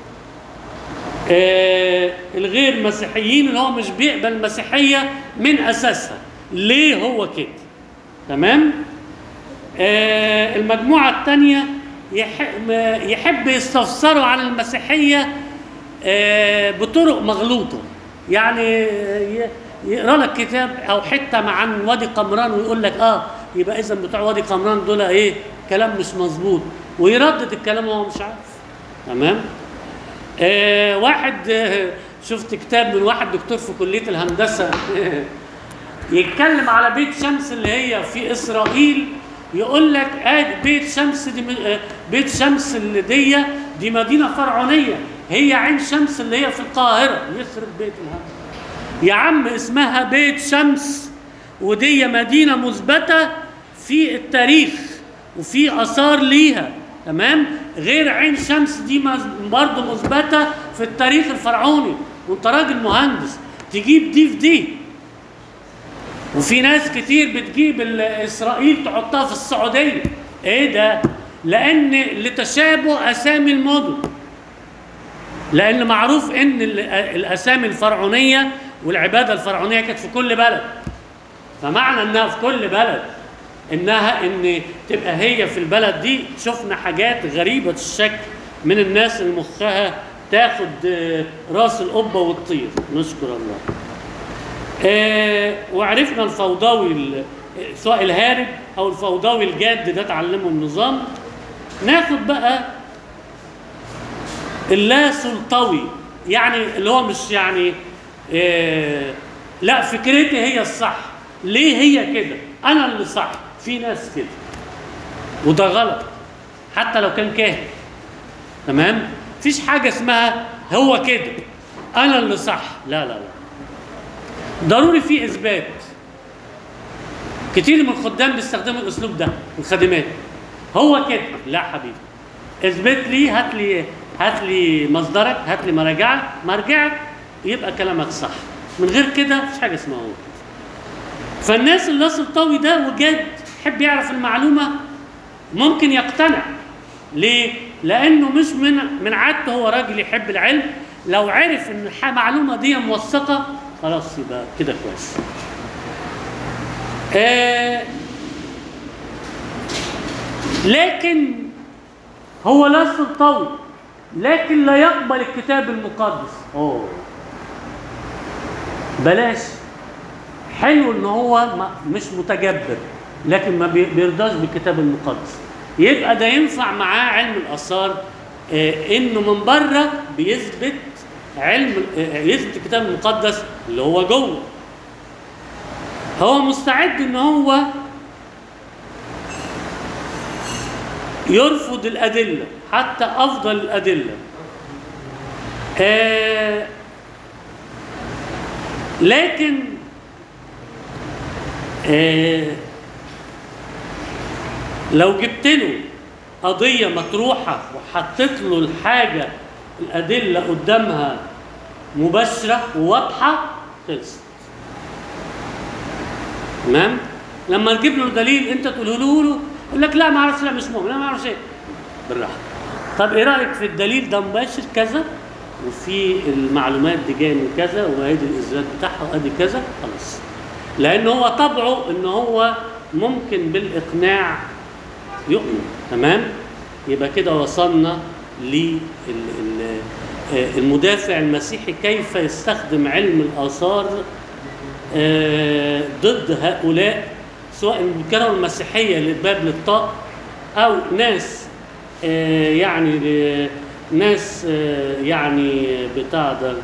آه، الغير مسيحيين اللي هو مش بيقبل المسيحيه من اساسها ليه هو كده تمام آه، المجموعه الثانيه يحب, يحب يستفسروا عن المسيحيه آه، بطرق مغلوطه يعني ي- يقرا لك كتاب او حته عن وادي قمران ويقول لك اه يبقى اذا بتوع وادي قمران دول ايه كلام مش مظبوط ويردد الكلام وهو مش عارف تمام آه واحد آه شفت كتاب من واحد دكتور في كليه الهندسه يتكلم على بيت شمس اللي هي في اسرائيل يقول لك آه بيت شمس دي م- آه بيت شمس اللي دي دي مدينه فرعونيه هي عين شمس اللي هي في القاهره يخرب بيت الهندسه يا عم اسمها بيت شمس ودي مدينة مثبتة في التاريخ وفي آثار ليها تمام غير عين شمس دي مز- برضه مثبتة في التاريخ الفرعوني وانت راجل مهندس تجيب دي في دي وفي ناس كتير بتجيب ال- اسرائيل تحطها في السعوديه ايه ده لان لتشابه اسامي المدن لان معروف ان ال- الاسامي الفرعونيه والعباده الفرعونيه كانت في كل بلد فمعنى انها في كل بلد انها ان تبقى هي في البلد دي شفنا حاجات غريبه الشكل من الناس اللي مخها تاخد آه، راس القبه وتطير نشكر الله آه، وعرفنا الفوضوي ال- سواء الهارب او الفوضوي الجاد ده اتعلمه النظام ناخد بقى اللا سلطوي يعني اللي هو مش يعني آه لا فكرتي هي الصح ليه هي كده انا اللي صح في ناس كده وده غلط حتى لو كان كاهن تمام مفيش حاجه اسمها هو كده انا اللي صح لا لا لا ضروري في اثبات كتير من الخدام بيستخدموا الاسلوب ده الخادمات هو كده لا حبيبي اثبت لي هات لي هات لي مصدرك هات لي مراجعك مرجعك يبقى كلامك صح من غير كده مفيش حاجه اسمها هو كده فالناس اللي الطوي ده وجاد يحب يعرف المعلومه ممكن يقتنع ليه؟ لانه مش من من عادته هو راجل يحب العلم لو عرف ان الح- المعلومه دي موثقه خلاص يبقى كده كويس. آه لكن هو لا سلطوي لكن لا يقبل الكتاب المقدس اوه بلاش حلو ان هو ما مش متجبر لكن ما بي- بيرضاش بالكتاب المقدس يبقى ده ينفع معاه علم الاثار آه انه من بره بيثبت علم آه يثبت الكتاب المقدس اللي هو جوه هو مستعد ان هو يرفض الادله حتى افضل الادله آه لكن آه لو جبت له قضية مطروحة وحطيت له الحاجة الأدلة قدامها مباشرة وواضحة خلصت تمام لما تجيب له دليل انت تقوله له له يقول لك لا ما اعرفش لا مش مؤمن لا ما اعرفش ايه بالراحه طب ايه رايك في الدليل ده مباشر كذا وفي المعلومات دي جايه من كذا وادي الاثبات بتاعها وادي كذا خلاص لان هو طبعه ان هو ممكن بالاقناع يؤمن تمام يبقى كده وصلنا للمدافع المسيحي كيف يستخدم علم الاثار آه، ضد هؤلاء سواء كانوا المسيحيه للباب للطاق او ناس آه، يعني آه، ناس آه، يعني بتاع ده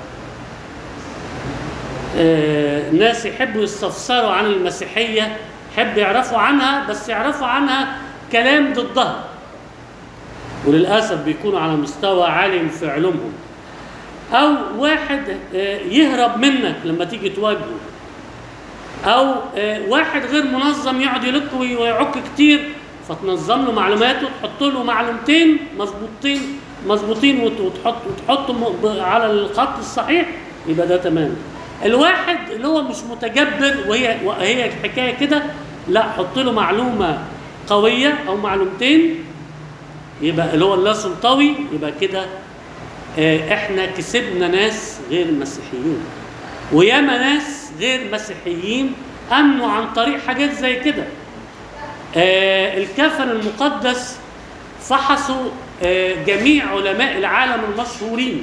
آه، ناس يحبوا يستفسروا عن المسيحيه يحب يعرفوا عنها بس يعرفوا عنها كلام ضدها وللاسف بيكونوا على مستوى عالي في علومهم او واحد آه، يهرب منك لما تيجي تواجهه او آه، واحد غير منظم يقعد يلك وي- ويعك كتير فتنظم له معلوماته تحط له معلومتين مظبوطين مظبوطين وت- وتحط وتحطهم ب- على الخط الصحيح يبقى ده تمام الواحد اللي هو مش متجبر وهي وهي الحكايه كده لا حط له معلومه قويه او معلومتين يبقى اللي هو اللا سلطوي يبقى كده آه، احنا كسبنا ناس غير مسيحيين وياما ناس غير مسيحيين امنوا عن طريق حاجات زي كده آه، الكفن المقدس فحصوا آه، جميع علماء العالم المشهورين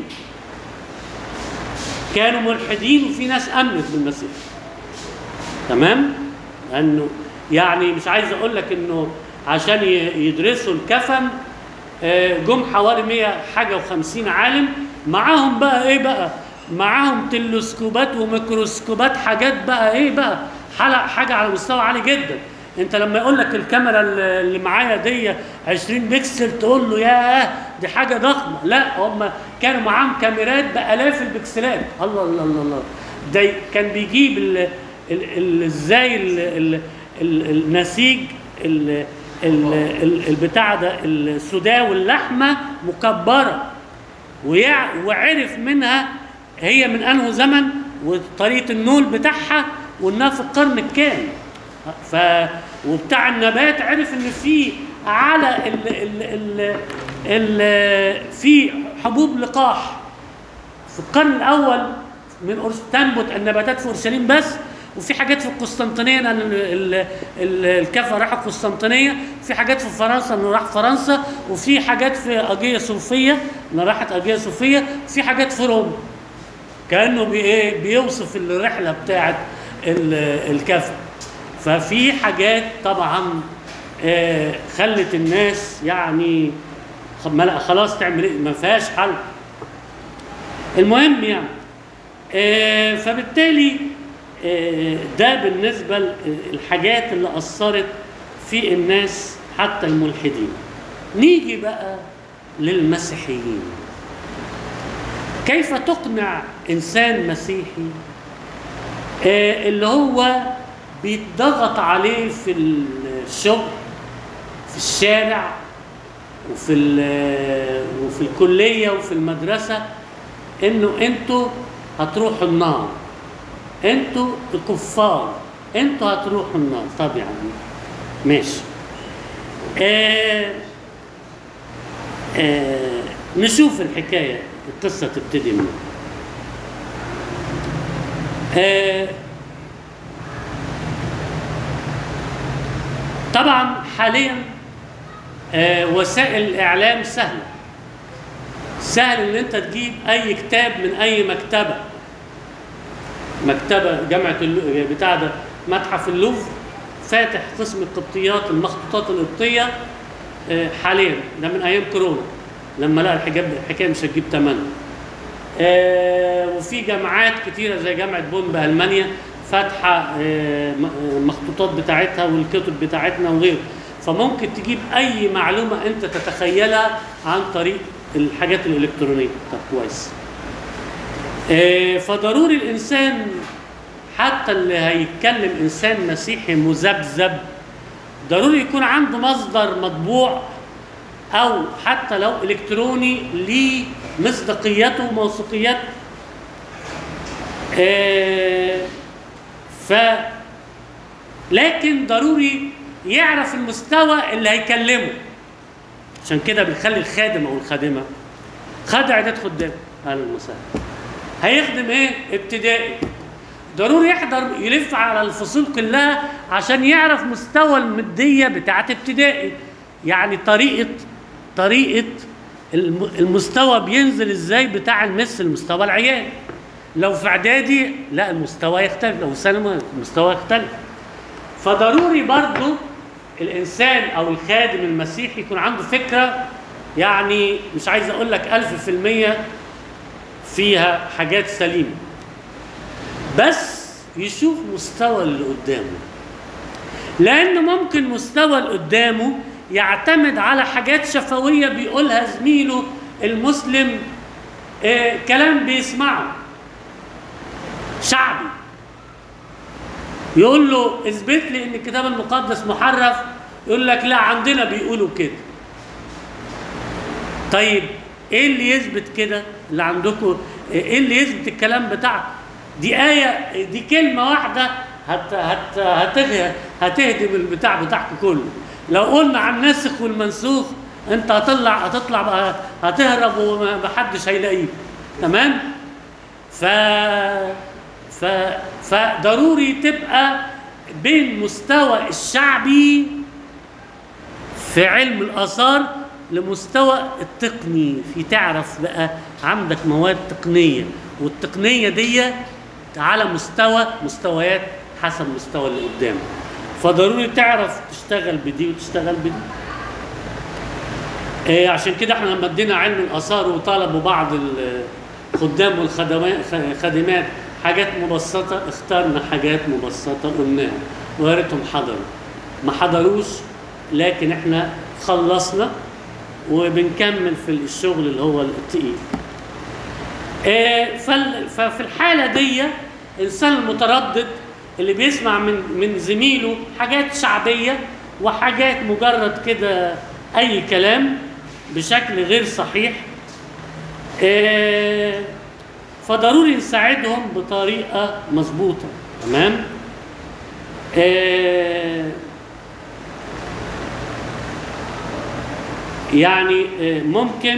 كانوا ملحدين وفي ناس امنت بالمسيح تمام لانه يعني مش عايز اقول لك انه عشان ي- يدرسوا الكفن آه، جم حوالي 100 حاجه و50 عالم معاهم بقى ايه بقى معاهم تلسكوبات وميكروسكوبات حاجات بقى ايه بقى حلق حاجه على مستوى عالي جدا انت لما يقول لك الكاميرا اللي اللي معايا دي 20 بكسل تقول له ياه دي حاجه ضخمه لا هم كانوا معاهم كاميرات بالاف البكسلات الله الله الله, الله. ده كان بيجيب ال ال- ال- ازاي ال- ال- ال- النسيج ال- ال- ال- البتاع ده السوداء واللحمه مكبره ويع وعرف منها هي من انه زمن وطريقه النول بتاعها وانها في القرن الكام ف وبتاع النبات عرف ان في على ال ال ال ال في حبوب لقاح في القرن الاول من أورس- تنبت النباتات في اورشليم بس وفي حاجات في القسطنطينيه لان ال- ال- ال- الكفا راح القسطنطينيه في حاجات في فرنسا انه راح فرنسا وفي حاجات في اجيه صوفيه انه راحت اجيه صوفيه في حاجات في روما كانه بي إيه بيوصف الرحله بتاعت ال- الكفا ففي حاجات طبعا آه، خلت الناس يعني خ- ما لا خلاص تعمل ايه ما فيهاش حل المهم يعني آه، فبالتالي آه، ده بالنسبة للحاجات اللي أثرت في الناس حتى الملحدين نيجي بقى للمسيحيين كيف تقنع إنسان مسيحي آه، اللي هو بيتضغط عليه في الشغل في الشارع وفي ال- وفي الكلية وفي المدرسة انه انتوا هتروحوا النار انتوا الكفار انتوا هتروحوا النار طب يعني ماشي آه آه نشوف الحكاية القصة تبتدي منين آه طبعا حاليا آه وسائل الاعلام سهله سهل ان انت تجيب اي كتاب من اي مكتبه مكتبه جامعه اللو... بتاع ده متحف اللوفر فاتح قسم القبطيات المخطوطات القبطيه آه، حاليا ده من ايام كورونا لما لقى الحجاب الحكايه مش هتجيب ثمنها آه، وفي جامعات كتيره زي جامعه بون بالمانيا فاتحه آه، م- آه، المخطوطات بتاعتها والكتب بتاعتنا وغيره فممكن تجيب اي معلومه انت تتخيلها عن طريق الحاجات الالكترونيه طب كويس آه، فضروري الانسان حتى اللي هيتكلم انسان مسيحي مذبذب ضروري يكون عنده مصدر مطبوع او حتى لو الكتروني ليه مصداقيته وموثوقيته آه، ف لكن ضروري يعرف المستوى اللي هيكلمه عشان كده بنخلي الخادم او الخادمه خد اعداد خدام اهلا وسهلا هيخدم ايه ابتدائي ضروري يحضر يلف على الفصول كلها عشان يعرف مستوى المديه بتاعت ابتدائي يعني طريقه طريقه الم- المستوى بينزل ازاي بتاع المس المستوى العيال لو في اعدادي لا المستوى يختلف لو ثانوي المستوى يختلف فضروري برضو الانسان او الخادم المسيحي يكون عنده فكره يعني مش عايز اقول لك ألف في المية فيها حاجات سليمه بس يشوف مستوى اللي قدامه لان ممكن مستوى اللي قدامه يعتمد على حاجات شفويه بيقولها زميله المسلم آه كلام بيسمعه شعبي يقول له اثبت لي ان الكتاب المقدس محرف يقول لك لا عندنا بيقولوا كده طيب ايه اللي يثبت كده اللي عندكم ايه اللي يثبت الكلام بتاعكم دي آية دي كلمة واحدة هت هت هتغ- هتهدم البتاع بتاعكم كله لو قلنا عن الناسخ والمنسوخ انت هتطلع هتطلع بقى هتهرب ومحدش هيلاقيك تمام ف ف فضروري تبقى بين مستوى الشعبي في علم الآثار لمستوى التقني في تعرف بقى عندك مواد تقنية والتقنية دي على مستوى مستويات حسب مستوى اللي قدامك فضروري تعرف تشتغل بدي وتشتغل بدي إيه عشان كده احنا لما ادينا علم الاثار وطلبوا بعض الخدام والخادمات حاجات مبسطه اخترنا حاجات مبسطه قلناها ويا ريتهم حضروا ما حضروش لكن احنا خلصنا وبنكمل في الشغل اللي هو التقيل إيه فال- ففي الحاله دي الانسان المتردد اللي بيسمع من من زميله حاجات شعبيه وحاجات مجرد كده اي كلام بشكل غير صحيح إيه فضروري نساعدهم بطريقه مظبوطه تمام إيه يعني إيه ممكن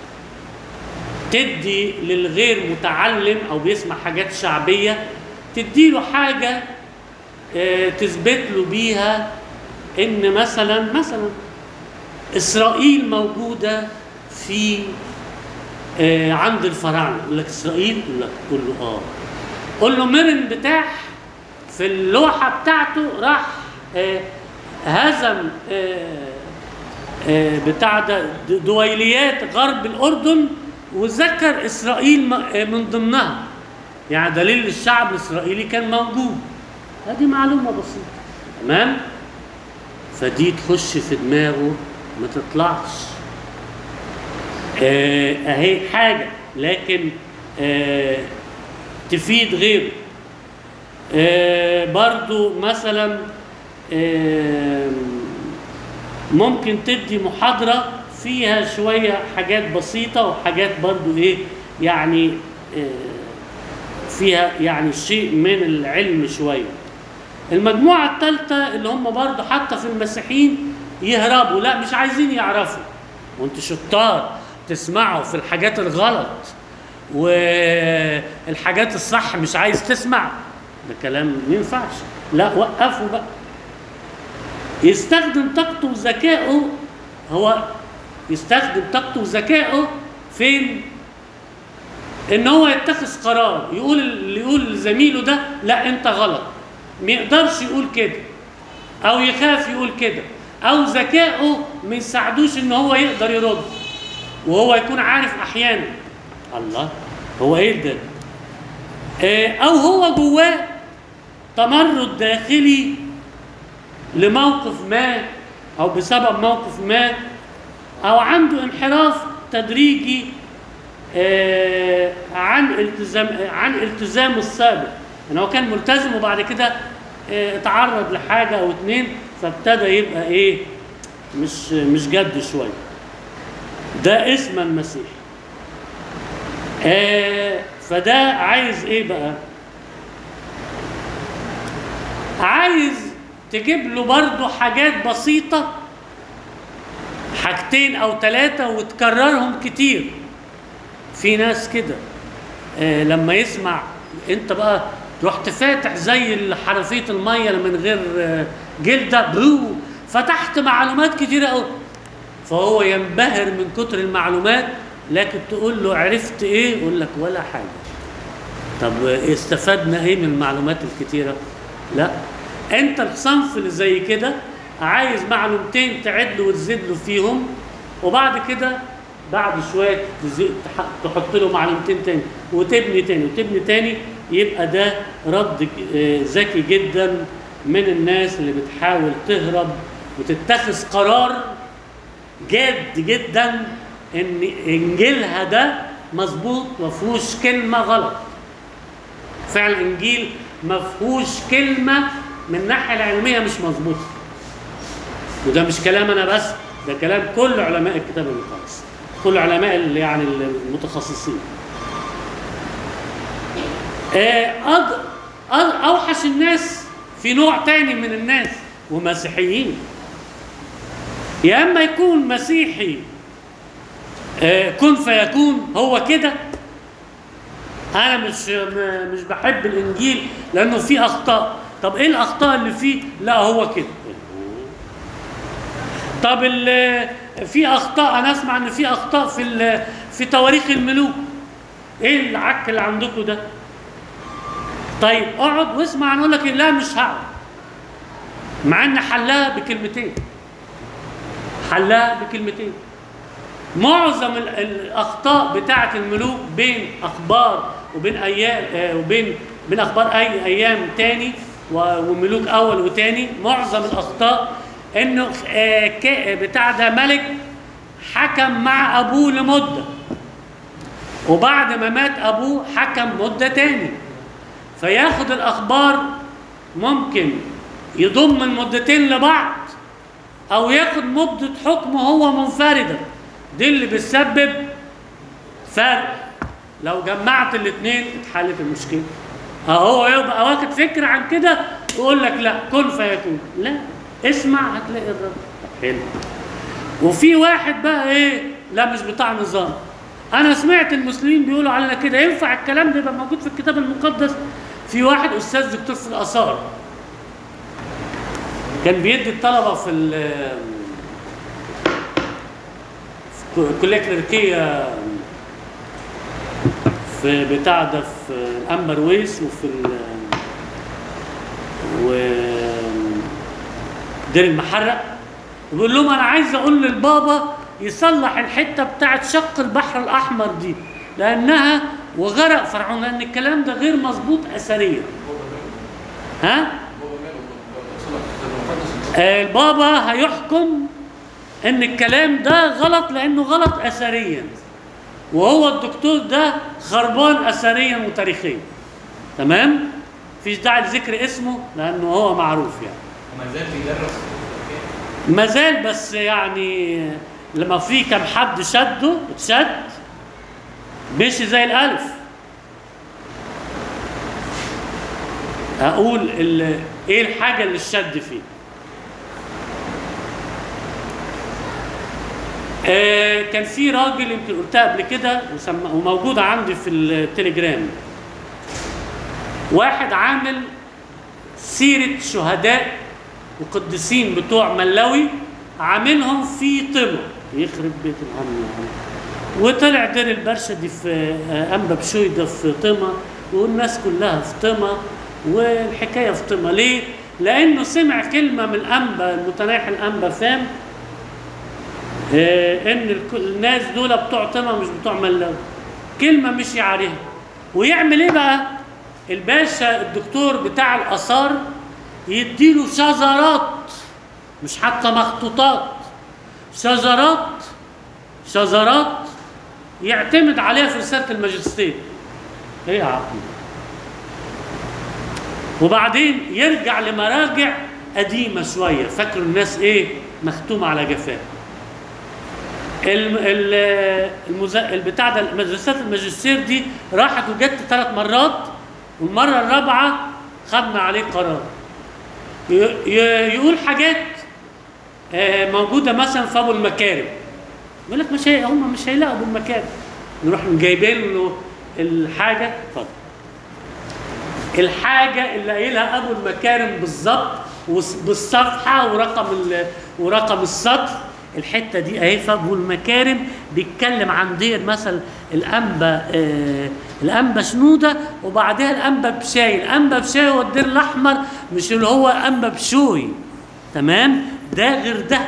تدي للغير متعلم او بيسمع حاجات شعبيه تدي له حاجه آه، تثبت له بيها ان مثلا مثلا اسرائيل موجوده في آه، عند الفراعنه يقول لك اسرائيل يقول لك قول له اه قول له مرن بتاح في اللوحه بتاعته راح آه، هزم آه، آه، بتاع ده د- دويليات غرب الاردن وذكر اسرائيل م- آه، من ضمنها يعني دليل الشعب الاسرائيلي كان موجود هذه معلومه بسيطه تمام فدي تخش في دماغه ما تطلعش آه، اهي حاجه لكن آه، تفيد غيره آه، برضو مثلا آم، ممكن تدي محاضرة فيها شوية حاجات بسيطة وحاجات برضو ايه يعني آه، فيها يعني شيء من العلم شوية المجموعة الثالثة اللي هم برضو حتى في المسيحيين يهربوا لا مش عايزين يعرفوا وانتوا شطار تسمعوا في الحاجات الغلط والحاجات الصح مش عايز تسمع ده كلام ما ينفعش لا وقفوا بقى يستخدم طاقته وذكائه هو يستخدم طاقته وذكائه فين؟ ان هو يتخذ قرار يقول اللي يقول لزميله ده لا انت غلط ما يقدرش يقول كده او يخاف يقول كده او ذكائه ما يساعدوش ان هو يقدر يرد وهو يكون عارف احيانا الله هو ايه ده آه، او هو جواه تمرد داخلي لموقف ما او بسبب موقف ما او عنده انحراف تدريجي آه، عن التزام عن التزامه السابق يعني هو كان ملتزم وبعد كده آه، اتعرض لحاجه او اتنين فابتدى يبقى ايه مش مش جد شويه ده اسم المسيح آه فده عايز ايه بقى عايز تجيب له برضه حاجات بسيطة حاجتين أو ثلاثة وتكررهم كتير في ناس كده آه لما يسمع انت بقى رحت فاتح زي حنفيه الميه من غير آه، جلده برو فتحت معلومات كتيره قوي فهو ينبهر من كتر المعلومات لكن تقول له عرفت ايه يقول لك ولا حاجه طب استفدنا ايه من المعلومات الكتيره لا انت الصنف اللي زي كده عايز معلومتين تعد له وتزيد له فيهم وبعد كده بعد شويه تزي- تح- تحط له معلومتين تاني وتبني تاني وتبني تاني يبقى ده رد ج- آه، ذكي جدا من الناس اللي بتحاول تهرب وتتخذ قرار جاد جدا ان انجيلها ده مظبوط ما فيهوش كلمه غلط فعلا انجيل ما فيهوش كلمه من الناحيه العلميه مش مظبوطه وده مش كلام انا بس ده كلام كل علماء الكتاب المقدس كل علماء ال- يعني المتخصصين آه، أض... أض... اوحش الناس في نوع تاني من الناس ومسيحيين يا اما يكون مسيحي آه، كن فيكون هو كده انا مش م- مش بحب الانجيل لانه فيه اخطاء طب ايه الاخطاء اللي فيه لا هو كده طب ال- في اخطاء انا اسمع ان في اخطاء في ال- في تواريخ الملوك ايه العك اللي عندكم ده طيب اقعد واسمع انا اقول لك لا مش هقعد مع ان حلها بكلمتين حلها بكلمتين معظم ال- الاخطاء بتاعه الملوك بين اخبار وبين ايام آه، وبين بين اخبار اي ايام تاني و- وملوك اول وتاني معظم الاخطاء انه آه، ك- بتاع ده ملك حكم مع ابوه لمده وبعد ما مات ابوه حكم مده تاني فياخد الاخبار ممكن يضم المدتين لبعض او ياخد مده حكمه هو منفردا دي اللي بتسبب فرق لو جمعت الاثنين اتحلت المشكله اهو يبقى واخد فكره عن كده ويقول لك لا كن فيكون لا اسمع هتلاقي الرد طب حلو وفي واحد بقى ايه لا مش بتاع نظام انا سمعت المسلمين بيقولوا علينا كده ينفع الكلام ده يبقى موجود في الكتاب المقدس في واحد استاذ دكتور في الاثار كان بيدي الطلبه في ال- في الكليه الكليريكيه في بتاع ده في الانبر ويس وفي ال و دير المحرق بيقول لهم انا عايز اقول للبابا يصلح الحته بتاعت شق البحر الاحمر دي لانها وغرق فرعون لان الكلام ده غير مظبوط اثريا ها آه، البابا هيحكم ان الكلام ده غلط لانه غلط اثريا وهو الدكتور ده خربان اثريا وتاريخيا تمام مفيش داعي لذكر اسمه لانه هو معروف يعني وما زال بيدرس ما زال بس يعني لما في كم حد شده اتشد مشي زي الالف اقول ال- ايه الحاجه اللي الشد فيه آه كان في راجل يمكن قلتها قبل كده وسم- وموجوده عندي في التليجرام واحد عامل سيرة شهداء وقديسين بتوع ملاوي عاملهم في طمع يخرب بيت الهم يعني. وطلع دير البرشا دي في آه، انبا بشوي ده في طمع والناس كلها في طمع والحكايه في طمع ليه؟ لانه سمع كلمه من الانبا المتناحي الانبا فام آه، ان الك- الناس دول بتوع طمع مش بتوع ملاوي كلمه مشي عليها ويعمل ايه بقى؟ الباشا الدكتور بتاع الاثار يديله شذرات مش حتى مخطوطات شذرات شذرات يعتمد عليها في رساله الماجستير ايه يا عقل وبعدين يرجع لمراجع قديمه شويه فاكروا الناس ايه مختومه على جفاه الم... ال- المز... البتاع ده مدرسات الماجستير دي راحت وجت ثلاث مرات والمره الرابعه خدنا عليه قرار ي... ي... يقول حاجات آه، موجوده مثلا في ابو المكارم يقول لك مش هي هم مش هيلاقوا ابو المكارم نروح جايبين له الحاجه اتفضل الحاجه اللي قايلها ابو المكارم بالظبط وس- بالصفحه ورقم ال... ورقم السطر الحته دي اهي في ابو المكارم بيتكلم عن دير مثلا الانبا آه الانبا شنوده وبعدها الانبا بشاي الانبا بشاي هو الدير الاحمر مش اللي هو انبا بشوي تمام ده غير ده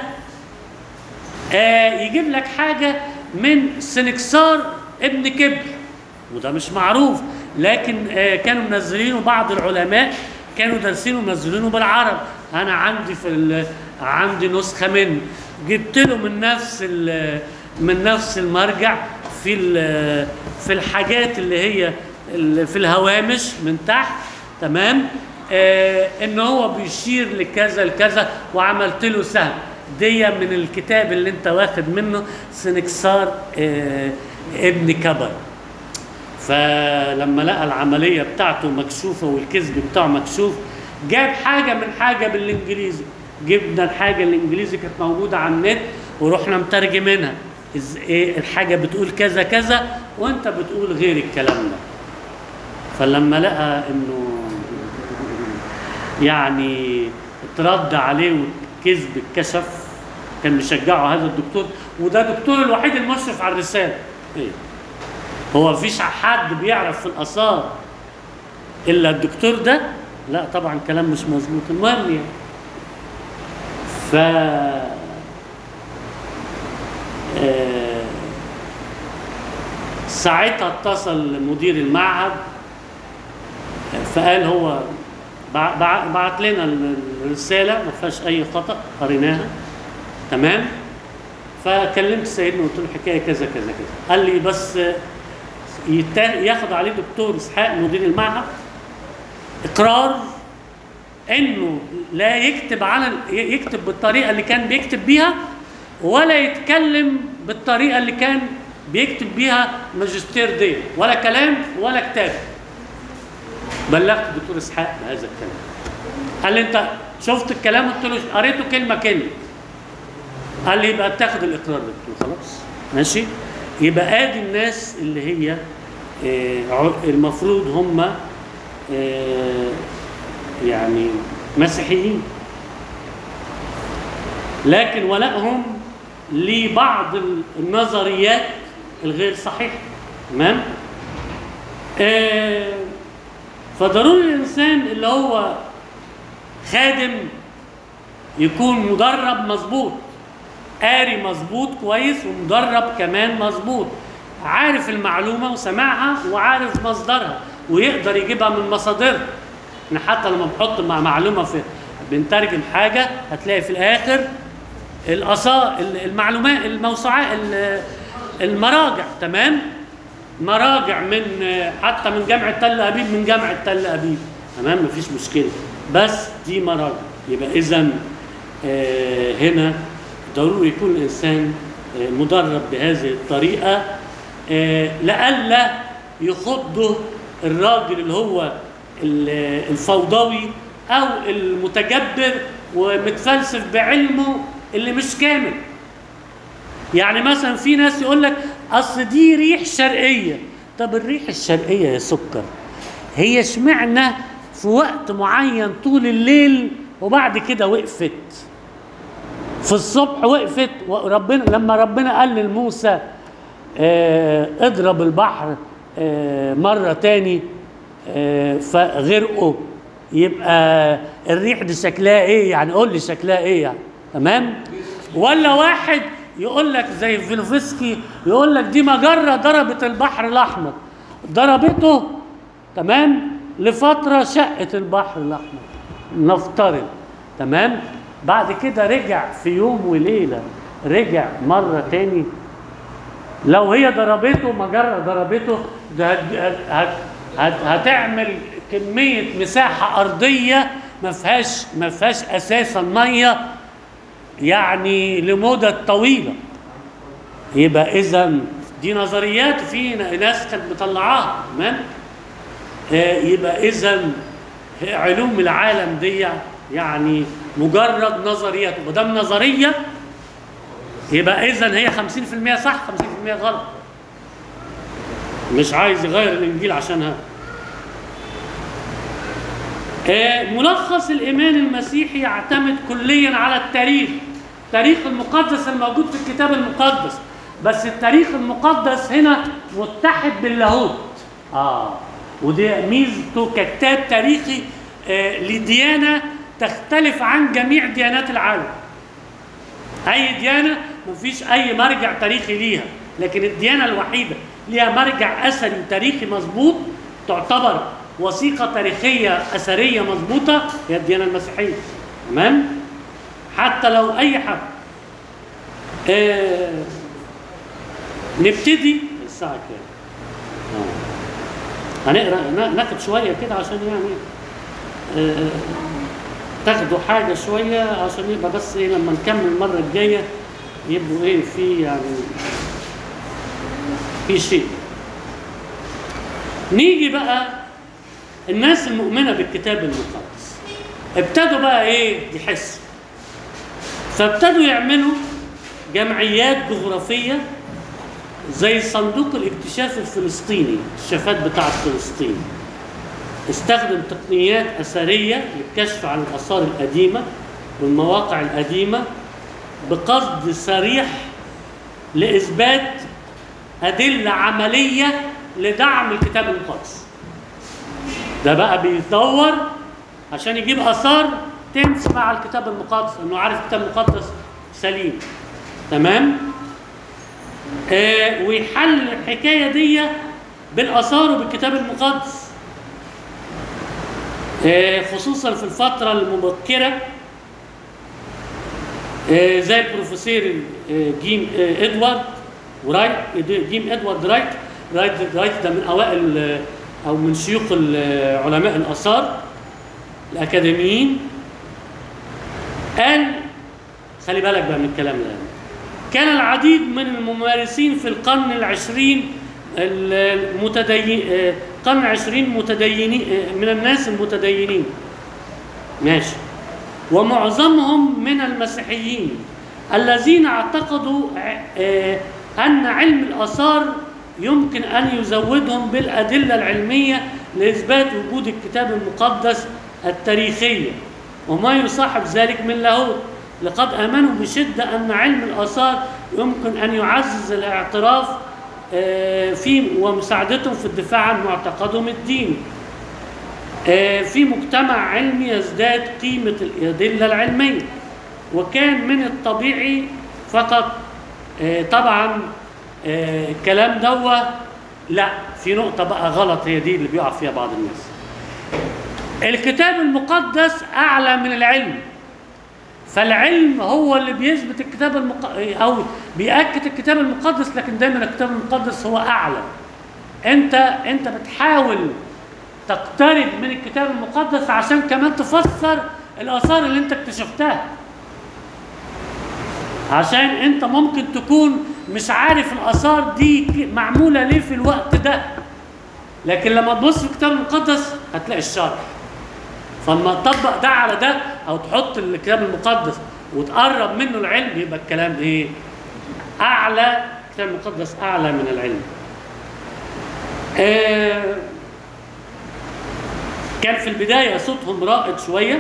آه يجيب لك حاجه من سنكسار ابن كبر وده مش معروف لكن آه كانوا منزلينه بعض العلماء كانوا دارسينه ومنزلينه بالعرب انا عندي في ال- عندي نسخه منه جبت له من نفس ال- من نفس المرجع في ال- في الحاجات اللي هي ال- في الهوامش من تحت تمام آه ان هو بيشير لكذا لكذا وعملت له سهم دي من الكتاب اللي انت واخد منه سنكسار آه ابن كبر فلما لقى العمليه بتاعته مكشوفه والكذب بتاعه مكشوف جاب حاجه من حاجه بالانجليزي جبنا الحاجه الانجليزي كانت موجوده على النت ورحنا مترجمينها إز- ايه الحاجه بتقول كذا كذا وانت بتقول غير الكلام ده فلما لقى انه يعني اترد عليه والكذب اتكشف كان مشجعه هذا الدكتور وده الدكتور الوحيد المشرف على الرساله إيه؟ هو مفيش حد بيعرف في الاثار الا الدكتور ده لا طبعا كلام مش مظبوط المهم يعني ف آه، ساعتها اتصل مدير المعهد فقال هو بع- بع- بعت لنا ال- الرساله ما فيهاش اي خطا قريناها تمام فكلمت سيدنا وقلت له الحكايه كذا كذا كذا قال لي بس يتا- ياخد عليه دكتور اسحاق مدير المعهد اقرار انه لا يكتب على يكتب بالطريقه اللي كان بيكتب بيها ولا يتكلم بالطريقه اللي كان بيكتب بيها ماجستير دي ولا كلام ولا كتاب بلغت الدكتور اسحاق بهذا الكلام قال لي انت شفت الكلام قلت له قريته كلمه كلمه قال لي يبقى تاخد الاقرار ده قلت له خلاص ماشي يبقى ادي الناس اللي هي آه، ع- المفروض هم آه، يعني مسيحيين لكن ولائهم لبعض النظريات الغير صحيحه تمام آه، فضروري الانسان اللي هو خادم يكون مدرب مظبوط قاري مظبوط كويس ومدرب كمان مظبوط عارف المعلومه وسمعها وعارف مصدرها ويقدر يجيبها من مصادرها احنا حتى لما بنحط مع معلومه في بنترجم حاجه هتلاقي في الاخر الأصا المعلومات الموسوعات ال- المراجع تمام مراجع من حتى من جامعة تل أبيب من جامعة تل أبيب تمام مفيش مشكلة بس دي مراجع يبقى إذا هنا ضروري يكون الإنسان آه، مدرب بهذه الطريقة آه، لئلا يخضه الراجل اللي هو ال- الفوضوي أو المتجبر ومتفلسف بعلمه اللي مش كامل يعني مثلا في ناس يقول لك اصل دي ريح شرقيه طب الريح الشرقيه يا سكر هي اشمعنى في وقت معين طول الليل وبعد كده وقفت في الصبح وقفت وربنا لما ربنا قال لموسى آه اضرب البحر آه مره تاني آه فغرقوا يبقى الريح دي شكلها ايه يعني قول لي شكلها ايه يعني تمام ولا واحد يقول لك زي فيلوفسكي يقول لك دي مجره ضربت البحر الاحمر ضربته تمام لفتره شقت البحر الاحمر نفترض تمام بعد كده رجع في يوم وليله رجع مره تاني لو هي ضربته مجرة ضربته ده هت هت هت هتعمل كمية مساحة أرضية ما فيهاش ما فيهاش أساسا مية يعني لمدة طويلة يبقى إذا دي نظريات في ناس كانت مطلعاها تمام آه، يبقى إذا علوم العالم دي يعني مجرد نظريات وما دام نظريه يبقى اذا هي 50% صح 50% غلط مش عايز يغير الانجيل عشانها آه، ملخص الايمان المسيحي يعتمد كليا على التاريخ التاريخ المقدس الموجود في الكتاب المقدس بس التاريخ المقدس هنا متحد باللاهوت اه ودي ميزته ككتاب تاريخي آه لديانه تختلف عن جميع ديانات العالم اي ديانه مفيش اي مرجع تاريخي ليها لكن الديانه الوحيده ليها مرجع اثري تاريخي مظبوط تعتبر وثيقه تاريخيه اثريه مظبوطه هي الديانه المسيحيه تمام حتى لو اي حد آه نبتدي الساعه كام آه. هنقرا نا- ناخد شويه كده عشان يعني آه تاخدوا حاجة شوية عشان يبقى بس ايه لما نكمل المرة الجاية يبقوا ايه في يعني في شيء نيجي بقى الناس المؤمنة بالكتاب المقدس ابتدوا بقى ايه يحسوا فابتدوا يعملوا جمعيات جغرافية زي صندوق الاكتشاف الفلسطيني الشفات بتاع فلسطين استخدم تقنيات أثرية للكشف عن الآثار القديمة والمواقع القديمة بقصد صريح لإثبات أدلة عملية لدعم الكتاب المقدس ده بقى بيدور عشان يجيب آثار تمشي مع الكتاب المقدس إنه عارف الكتاب المقدس سليم تمام آه ويحل الحكاية دي بالآثار وبالكتاب المقدس آه خصوصا في الفترة المبكرة آه زي البروفيسور آه جيم آه ادوارد ورايت جيم ادوارد رايت رايت رايت ده من اوائل آه، او من شيوخ ال- علماء الاثار الاكاديميين قال خلي بالك بقى من الكلام ده كان العديد من الممارسين في القرن العشرين المتدين آه، القرن العشرين متدينين آه، من الناس المتدينين ماشي ومعظمهم من المسيحيين الذين اعتقدوا آه، أن علم الآثار يمكن أن يزودهم بالأدلة العلمية لإثبات وجود الكتاب المقدس التاريخية وما يصاحب ذلك من لاهوت لقد آمنوا بشدة أن علم الآثار يمكن أن يعزز الاعتراف آه، في ومساعدتهم في الدفاع عن معتقدهم الديني آه، في مجتمع علمي يزداد قيمة الأدلة العلمية وكان من الطبيعي فقط آه، طبعا آه، الكلام دوا لا في نقطة بقى غلط هي دي اللي بيقع فيها بعض الناس الكتاب المقدس أعلى من العلم فالعلم هو اللي بيثبت الكتاب المق... أو بيأكد الكتاب المقدس لكن دايما الكتاب المقدس هو أعلى أنت أنت بتحاول تقترب من الكتاب المقدس عشان كمان تفسر الآثار اللي أنت اكتشفتها عشان أنت ممكن تكون مش عارف الآثار دي ك- معمولة ليه في الوقت ده لكن لما تبص في الكتاب المقدس هتلاقي الشرح فلما تطبق ده على ده او تحط الكتاب المقدس وتقرب منه العلم يبقى الكلام ايه؟ اعلى الكتاب المقدس اعلى من العلم. آه كان في البدايه صوتهم رائد شويه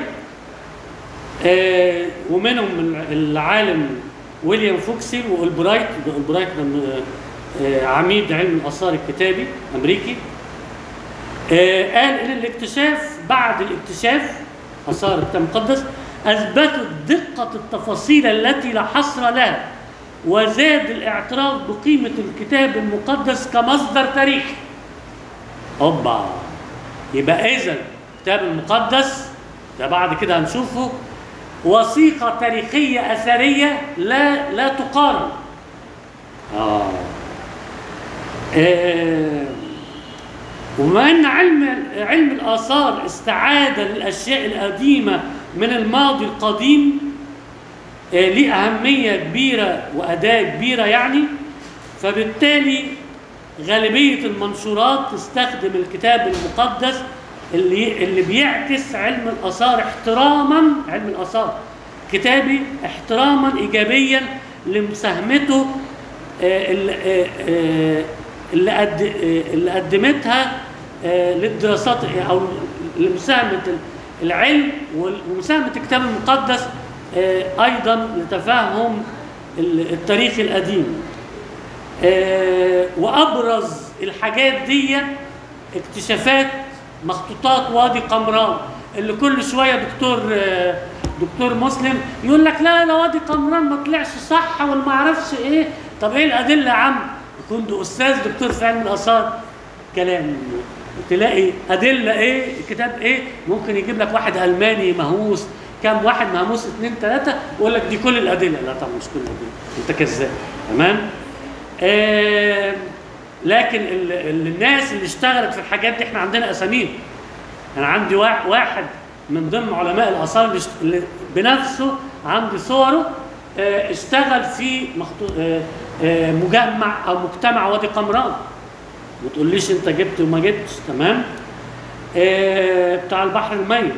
آه ومنهم العالم ويليام فوكسي والبرايت البرايت ده آه عميد علم الاثار الكتابي امريكي آه، قال ان الاكتشاف بعد الاكتشاف اثار الكتاب المقدس اثبتت دقه التفاصيل التي لا حصر لها وزاد الاعتراف بقيمه الكتاب المقدس كمصدر تاريخي اوبا يبقى اذا الكتاب المقدس ده بعد كده هنشوفه وثيقه تاريخيه اثريه لا لا تقارن اه, آه. وبما ان علم علم الاثار استعاده للاشياء القديمه من الماضي القديم آه، ليه اهميه كبيره واداه كبيره يعني فبالتالي غالبيه المنشورات تستخدم الكتاب المقدس اللي اللي بيعكس علم الاثار احتراما علم الاثار كتابي احتراما ايجابيا لمساهمته آه، اللي آه، آه، اللي قد آه، اللي قدمتها آه، للدراسات او لمساهمه العلم ومساهمه الكتاب المقدس آه، ايضا لتفهم ال- التاريخ القديم آه، وابرز الحاجات دي اكتشافات مخطوطات وادي قمران اللي كل شويه دكتور آه، دكتور مسلم يقول لك لا لا وادي قمران ما طلعش صح والما اعرفش ايه طب ايه الادله يا عم يكون ده استاذ دكتور في علم الاثار كلام تلاقي ادله ايه الكتاب ايه ممكن يجيب لك واحد الماني مهووس كام واحد مهووس اثنين ثلاثه ويقول لك دي كل الادله لا طبعا مش كل الادله انت كذاب تمام آه لكن ال- ال- الناس اللي اشتغلت في الحاجات دي احنا عندنا اساميهم انا عندي وا- واحد من ضمن علماء الاثار اللي, اشت... اللي بنفسه عندي صوره آه، اشتغل في مخطو... آه، آه، مجمع او مجتمع وادي قمران ما تقوليش انت جبت وما جبتش تمام آه بتاع البحر الميت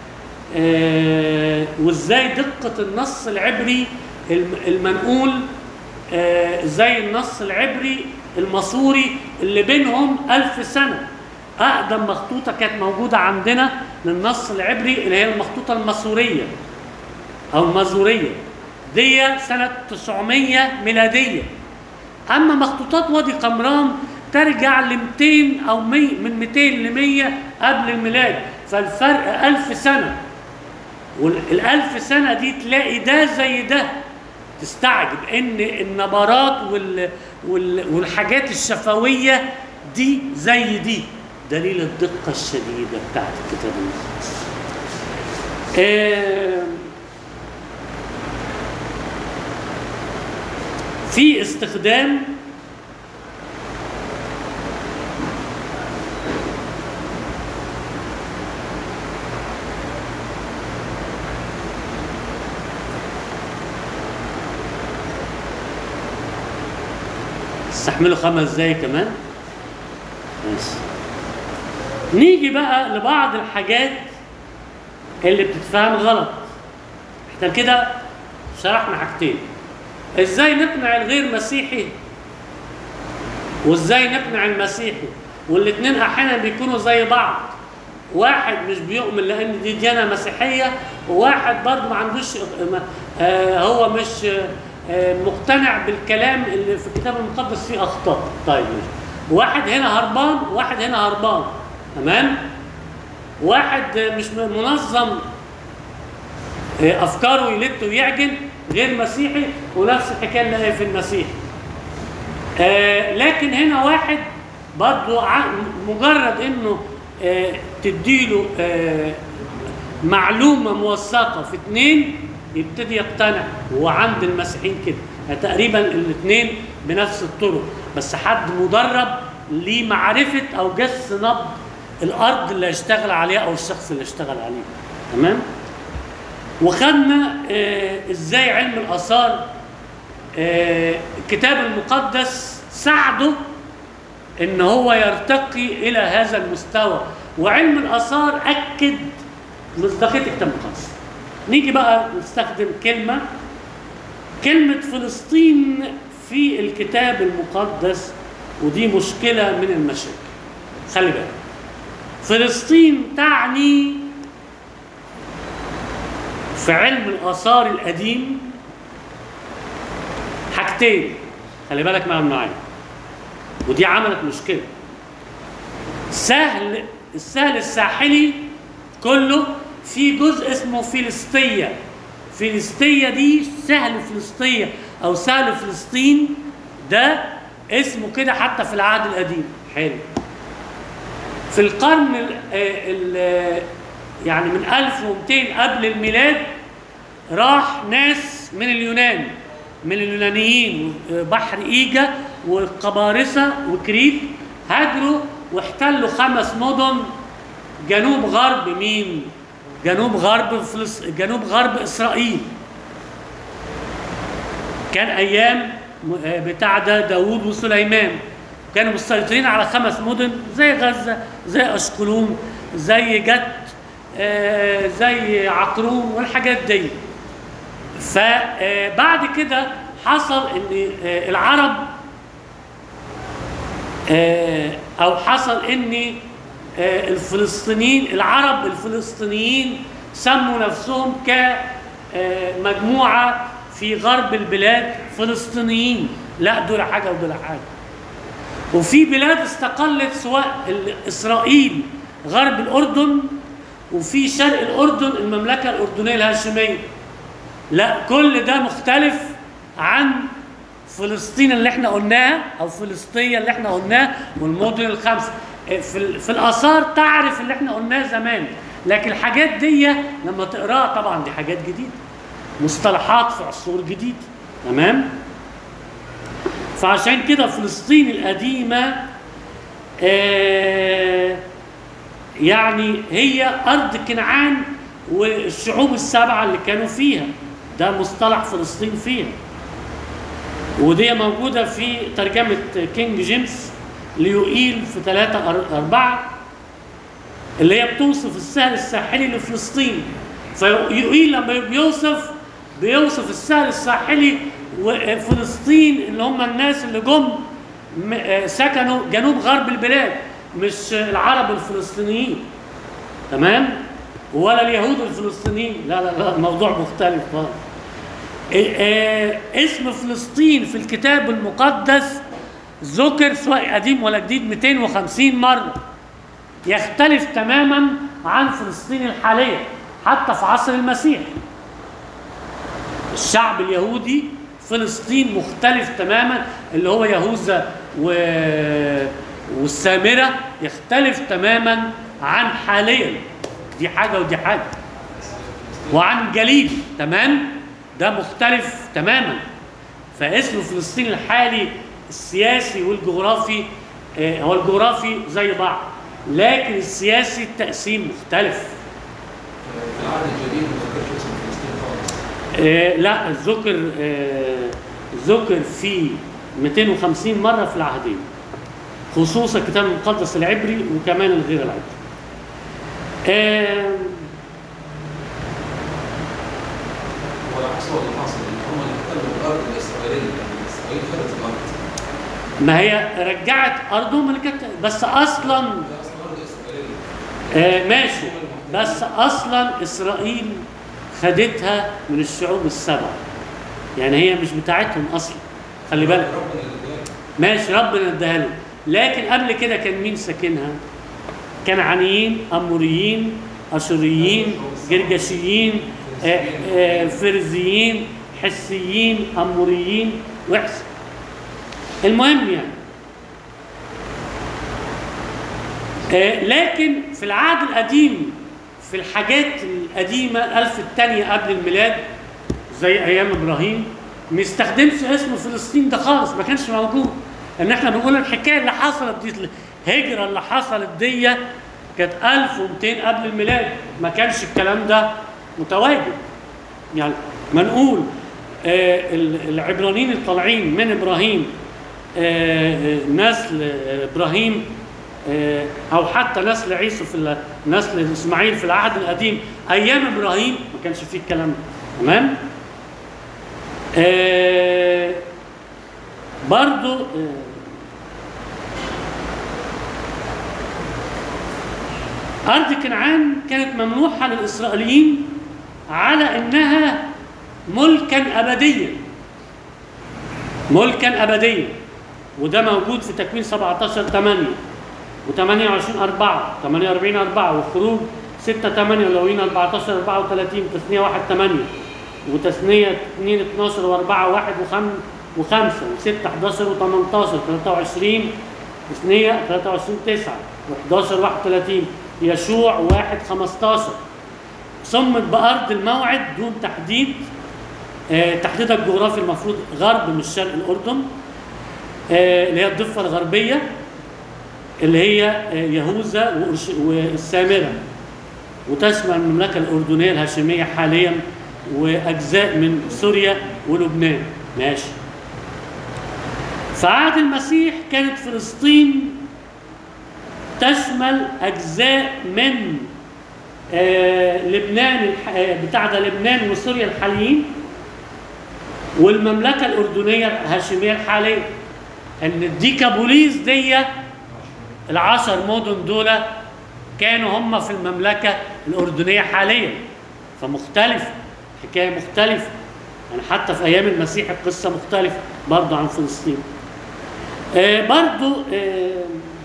آه وازاي دقة النص العبري الم- المنقول آه زي النص العبري المصوري اللي بينهم ألف سنة أقدم مخطوطة كانت موجودة عندنا للنص العبري اللي هي المخطوطة المصورية أو المازورية دي سنة 900 ميلادية أما مخطوطات وادي قمران ترجع ل 200 أو 100 من 200 ل 100 قبل الميلاد فالفرق ألف سنة والألف سنة دي تلاقي ده زي ده تستعجب ان النبرات وال وال والحاجات الشفوية دي زي دي دليل الدقة الشديدة بتاعت الكتاب المقدس آم، في استخدام استحملوا خمس دقايق كمان ماشي نيجي بقى لبعض الحاجات اللي بتتفهم غلط احنا كده شرحنا حاجتين ازاي نقنع الغير مسيحي وازاي نقنع المسيحي والاثنين احيانا بيكونوا زي بعض واحد مش بيؤمن لان دي ديانه مسيحيه وواحد برضه ما عندوش ما- آه هو مش آه مقتنع بالكلام اللي في الكتاب المقدس فيه اخطاء طيب ماشي واحد هنا هربان وواحد هنا هربان تمام واحد آه، مش منظم آه، افكاره يلت ويعجن غير مسيحي ونفس الحكايه اللي هي في المسيح آه لكن هنا واحد برضو ع- مجرد انه آه تديله آه معلومه موثقه في اتنين يبتدي يقتنع وعند المسيحيين كده يعني تقريبا الاثنين بنفس الطرق بس حد مدرب لمعرفه او جس نبض الارض اللي هيشتغل عليها او الشخص اللي اشتغل عليه تمام وخدنا آه ازاي علم الاثار آه الكتاب المقدس ساعده ان هو يرتقي الى هذا المستوى وعلم الاثار اكد مصداقيه الكتاب المقدس نيجي بقى نستخدم كلمه كلمه فلسطين في الكتاب المقدس ودي مشكله من المشاكل خلي بالك فلسطين تعني في علم الآثار القديم حاجتين خلي بالك معايا معايا ودي عملت مشكلة سهل السهل الساحلي كله في جزء اسمه فلسطية فلسطية دي سهل فلسطية أو سهل فلسطين ده اسمه كده حتى في العهد القديم حلو في القرن ال ال يعني من 1200 قبل الميلاد راح ناس من اليونان من اليونانيين بحر ايجا والقبارصه وكريت هاجروا واحتلوا خمس مدن جنوب غرب مين؟ جنوب غرب فلس... جنوب غرب اسرائيل كان ايام م- آه بتاع ده داوود وسليمان كانوا مسيطرين على خمس مدن زي غزه زي اشقلون زي جت آه، زي عقرون والحاجات دي فبعد كده حصل ان آه، العرب آه، او حصل ان آه، الفلسطينيين العرب الفلسطينيين سموا نفسهم كمجموعه في غرب البلاد فلسطينيين لا دول حاجه ودول حاجه وفي بلاد استقلت سواء ال- اسرائيل غرب الاردن وفي شرق الاردن المملكه الاردنيه الهاشميه لا كل ده مختلف عن فلسطين اللي احنا قلناها او فلسطين اللي احنا قلناها والمدن الخمسه في, ال- في الاثار تعرف اللي احنا قلناه زمان لكن الحاجات دي لما تقراها طبعا دي حاجات جديده مصطلحات في عصور جديده تمام فعشان كده فلسطين القديمه آه يعني هي ارض كنعان والشعوب السبعه اللي كانوا فيها ده مصطلح فلسطين فيها ودي موجوده في ترجمه كينج جيمس ليوئيل في 3 4 اللي هي بتوصف السهل الساحلي لفلسطين فيوئيل لما بيوصف بيوصف السهل الساحلي وفلسطين اللي هم الناس اللي جم م- آه، سكنوا جنوب غرب البلاد مش العرب الفلسطينيين تمام ولا اليهود الفلسطينيين لا لا لا الموضوع مختلف خالص إيه، آه، اسم فلسطين في الكتاب المقدس ذكر سواء قديم ولا جديد 250 مرة يختلف تماما عن فلسطين الحالية حتى في عصر المسيح الشعب اليهودي فلسطين مختلف تماما اللي هو يهوذا و... والسامرة يختلف تماما عن حاليا دي حاجة ودي حاجة وعن الجليل تمام ده مختلف تماما فاسم فلسطين الحالي السياسي والجغرافي آه، هو الجغرافي زي بعض لكن السياسي التقسيم مختلف في العهد الجديد ما ذكرش اسم فلسطين خالص آه، لا ذكر آه، ذكر في 250 مرة في العهدين خصوصا الكتاب المقدس العبري وكمان الغير العبري آه، ولا حصل اللي حصل اللي هم اللي احتلوا الارض الاسرائيليه يعني اسرائيل خدت الارض ما هي رجعت أرضهم اللي كانت بس أصلا ده اصلا ارض اسرائيليه آه، ماشي بس أصلا إسرائيل خدتها من الشعوب السبع يعني هي مش بتاعتهم أصلا خلي بالك ربنا اللي اداها ماشي ربنا اداها له لكن قبل كده كان مين ساكنها؟ كنعانيين اموريين اشوريين جرجشيين آه، آه، فرزيين حسيين اموريين وحس المهم يعني آه، لكن في العهد القديم في الحاجات القديمة الألف الثانية قبل الميلاد زي أيام إبراهيم ما يستخدمش اسم فلسطين ده خالص ما كانش موجود ان احنا بنقول الحكايه اللي حصلت دي الهجره اللي حصلت دي كانت 1200 قبل الميلاد ما كانش الكلام ده متواجد يعني ما نقول آه ال- العبرانيين الطالعين من ابراهيم آه آه، نسل آه، ابراهيم آه، او حتى نسل عيسى في ال- نسل اسماعيل في العهد القديم ايام ابراهيم ما كانش فيه الكلام ده تمام آه برضو آه أرض كنعان كانت ممنوحة للإسرائيليين على إنها ملكا أبديا ملكا أبديا وده موجود في تكوين 17 8 و28 4 48 4 وخروج 6 8 ولوين 14 34 تثنية 1 8 وتثنية 2 12 و4 1 و5 و5 و6 11 و18 23 تثنية 23 9 و11 31 يشوع 1 15 صمت بأرض الموعد دون تحديد آه، تحديدها الجغرافي المفروض غرب مش شرق الأردن آه، اللي هي الضفة الغربية اللي هي آه، يهوذا وأرش- والسامرة وتشمل المملكة الأردنية الهاشمية حاليا وأجزاء من سوريا ولبنان ماشي في عهد المسيح كانت فلسطين تشمل أجزاء من آه، لبنان الح- آه، بتاع ده لبنان وسوريا الحاليين والمملكة الأردنية الهاشمية الحالية إن الديكابوليس دي العشر مدن دول كانوا هم في المملكة الأردنية حاليا فمختلف حكاية مختلفة يعني حتى في أيام المسيح القصة مختلفة برضو عن فلسطين آه برضو آه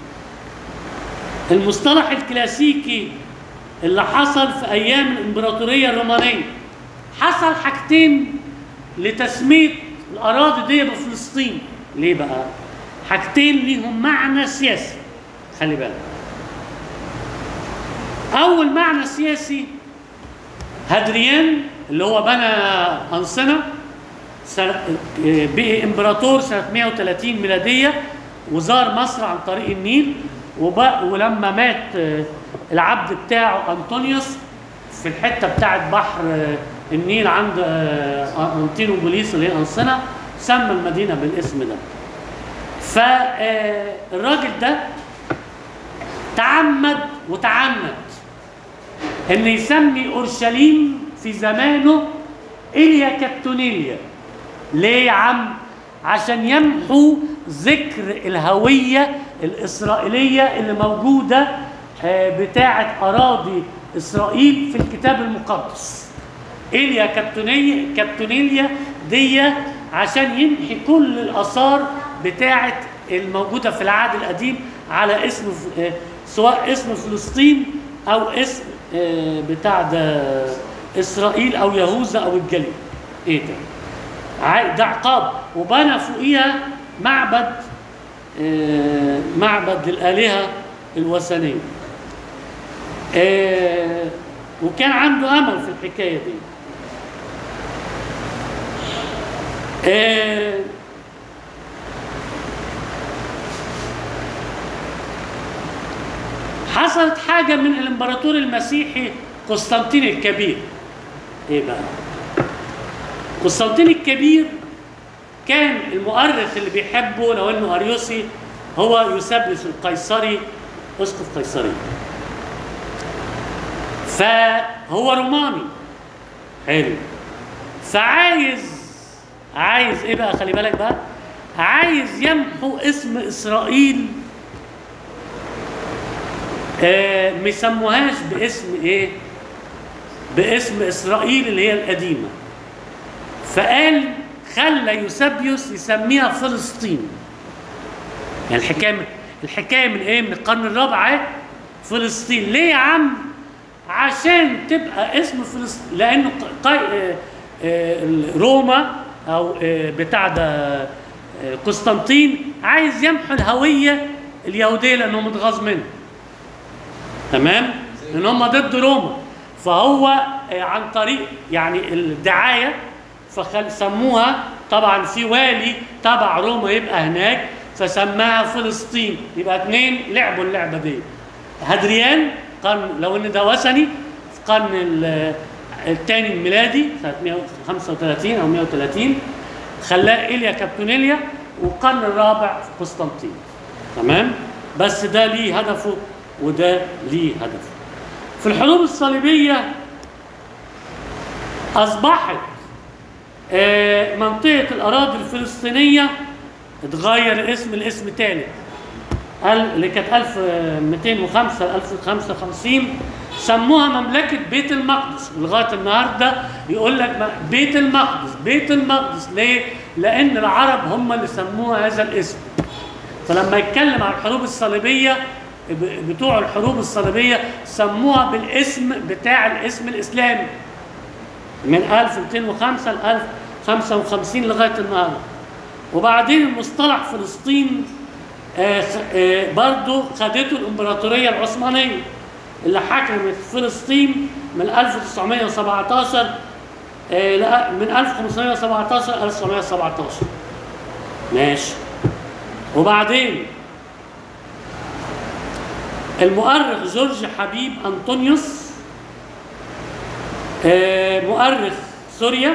المصطلح الكلاسيكي اللي حصل في أيام الإمبراطورية الرومانية حصل حاجتين لتسمية الأراضي دي بفلسطين ليه بقى؟ حاجتين ليهم معنى سياسي خلي بالك أول معنى سياسي هادريان اللي هو بنى أنصنة سنة- بقي إمبراطور سنة 130 ميلادية وزار مصر عن طريق النيل وبقى ولما مات آه، العبد بتاعه أنطونيوس في الحتة بتاعت بحر آه، النيل عند آه، أنطينوبوليس اللي هي أنصنة سمى المدينة بالاسم ده فالراجل ده تعمد وتعمد ان يسمي اورشليم في زمانه إليا كابتونيليا ليه يا عم عشان يمحو ذكر الهوية الإسرائيلية اللي موجودة آه، بتاعة أراضي إسرائيل في الكتاب المقدس إليا كابتونيليا كابتونيليا دي عشان يمحي كل الآثار بتاعة الموجودة في العهد القديم على اسم ف- آه، سواء اسم فلسطين أو اسم آه، بتاع ده إسرائيل أو يهوذا أو الجليل إيه ده؟ عا- ده عقاب وبنى فوقيها معبد آه، معبد للآلهة الوثنية آه، وكان عنده أمل في الحكاية دي آه، حصلت حاجة من الإمبراطور المسيحي قسطنطين الكبير إيه بقى؟ قسطنطين الكبير كان المؤرخ اللي بيحبه لو انه اريوسي هو يوسبيوس القيصري اسقف قيصري فهو روماني حلو فعايز عايز ايه بقى خلي بالك بقى عايز يمحو اسم اسرائيل آه ما يسموهاش باسم ايه باسم اسرائيل اللي هي القديمه فقال خلى يوسبيوس يسميها فلسطين يعني الحكايه من الحكايه من ايه من القرن الرابع اهي فلسطين ليه يا عم عشان تبقى اسم فلسطين لانه ق- قي... آه، آه، روما او آه، بتاع ده آه، قسطنطين عايز يمحو الهويه اليهوديه لانه متغاظ منه تمام لان هم ضد روما فهو آه، عن طريق يعني الدعايه فخل سموها طبعا في والي تبع روما يبقى هناك فسماها فلسطين يبقى اتنين لعبوا اللعبه دي هدريان قرن لو ان ده وثني في القرن ال- الثاني الميلادي سنه 135 او 130 خلاه ايليا كابتونيليا والقرن الرابع في قسطنطين تمام بس ده ليه هدفه وده ليه هدفه في الحروب الصليبيه اصبحت آه، منطقة الأراضي الفلسطينية اتغير اسم الاسم تاني قال اللي كانت 1205 1055 سموها مملكة بيت المقدس ولغاية النهاردة يقول لك ما- بيت المقدس بيت المقدس ليه؟ لأن العرب هم اللي سموها هذا الاسم فلما يتكلم عن الحروب الصليبية ب- بتوع الحروب الصليبية سموها بالاسم بتاع الاسم الإسلامي من 1205 ل 1055 لغايه النهارده وبعدين المصطلح فلسطين آه خ- آه برضو خدته الامبراطوريه العثمانيه اللي حكمت فلسطين من 1917 آه لا- من 1517 ل 1917 ماشي وبعدين المؤرخ جورج حبيب انطونيوس آه، مؤرخ سوريا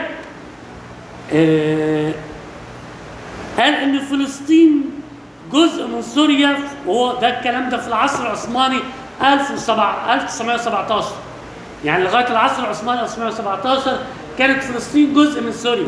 آه، قال ان فلسطين جزء من سوريا وهو ده الكلام ده في العصر العثماني 1700 1917 يعني لغايه العصر العثماني 1917 كانت فلسطين جزء من سوريا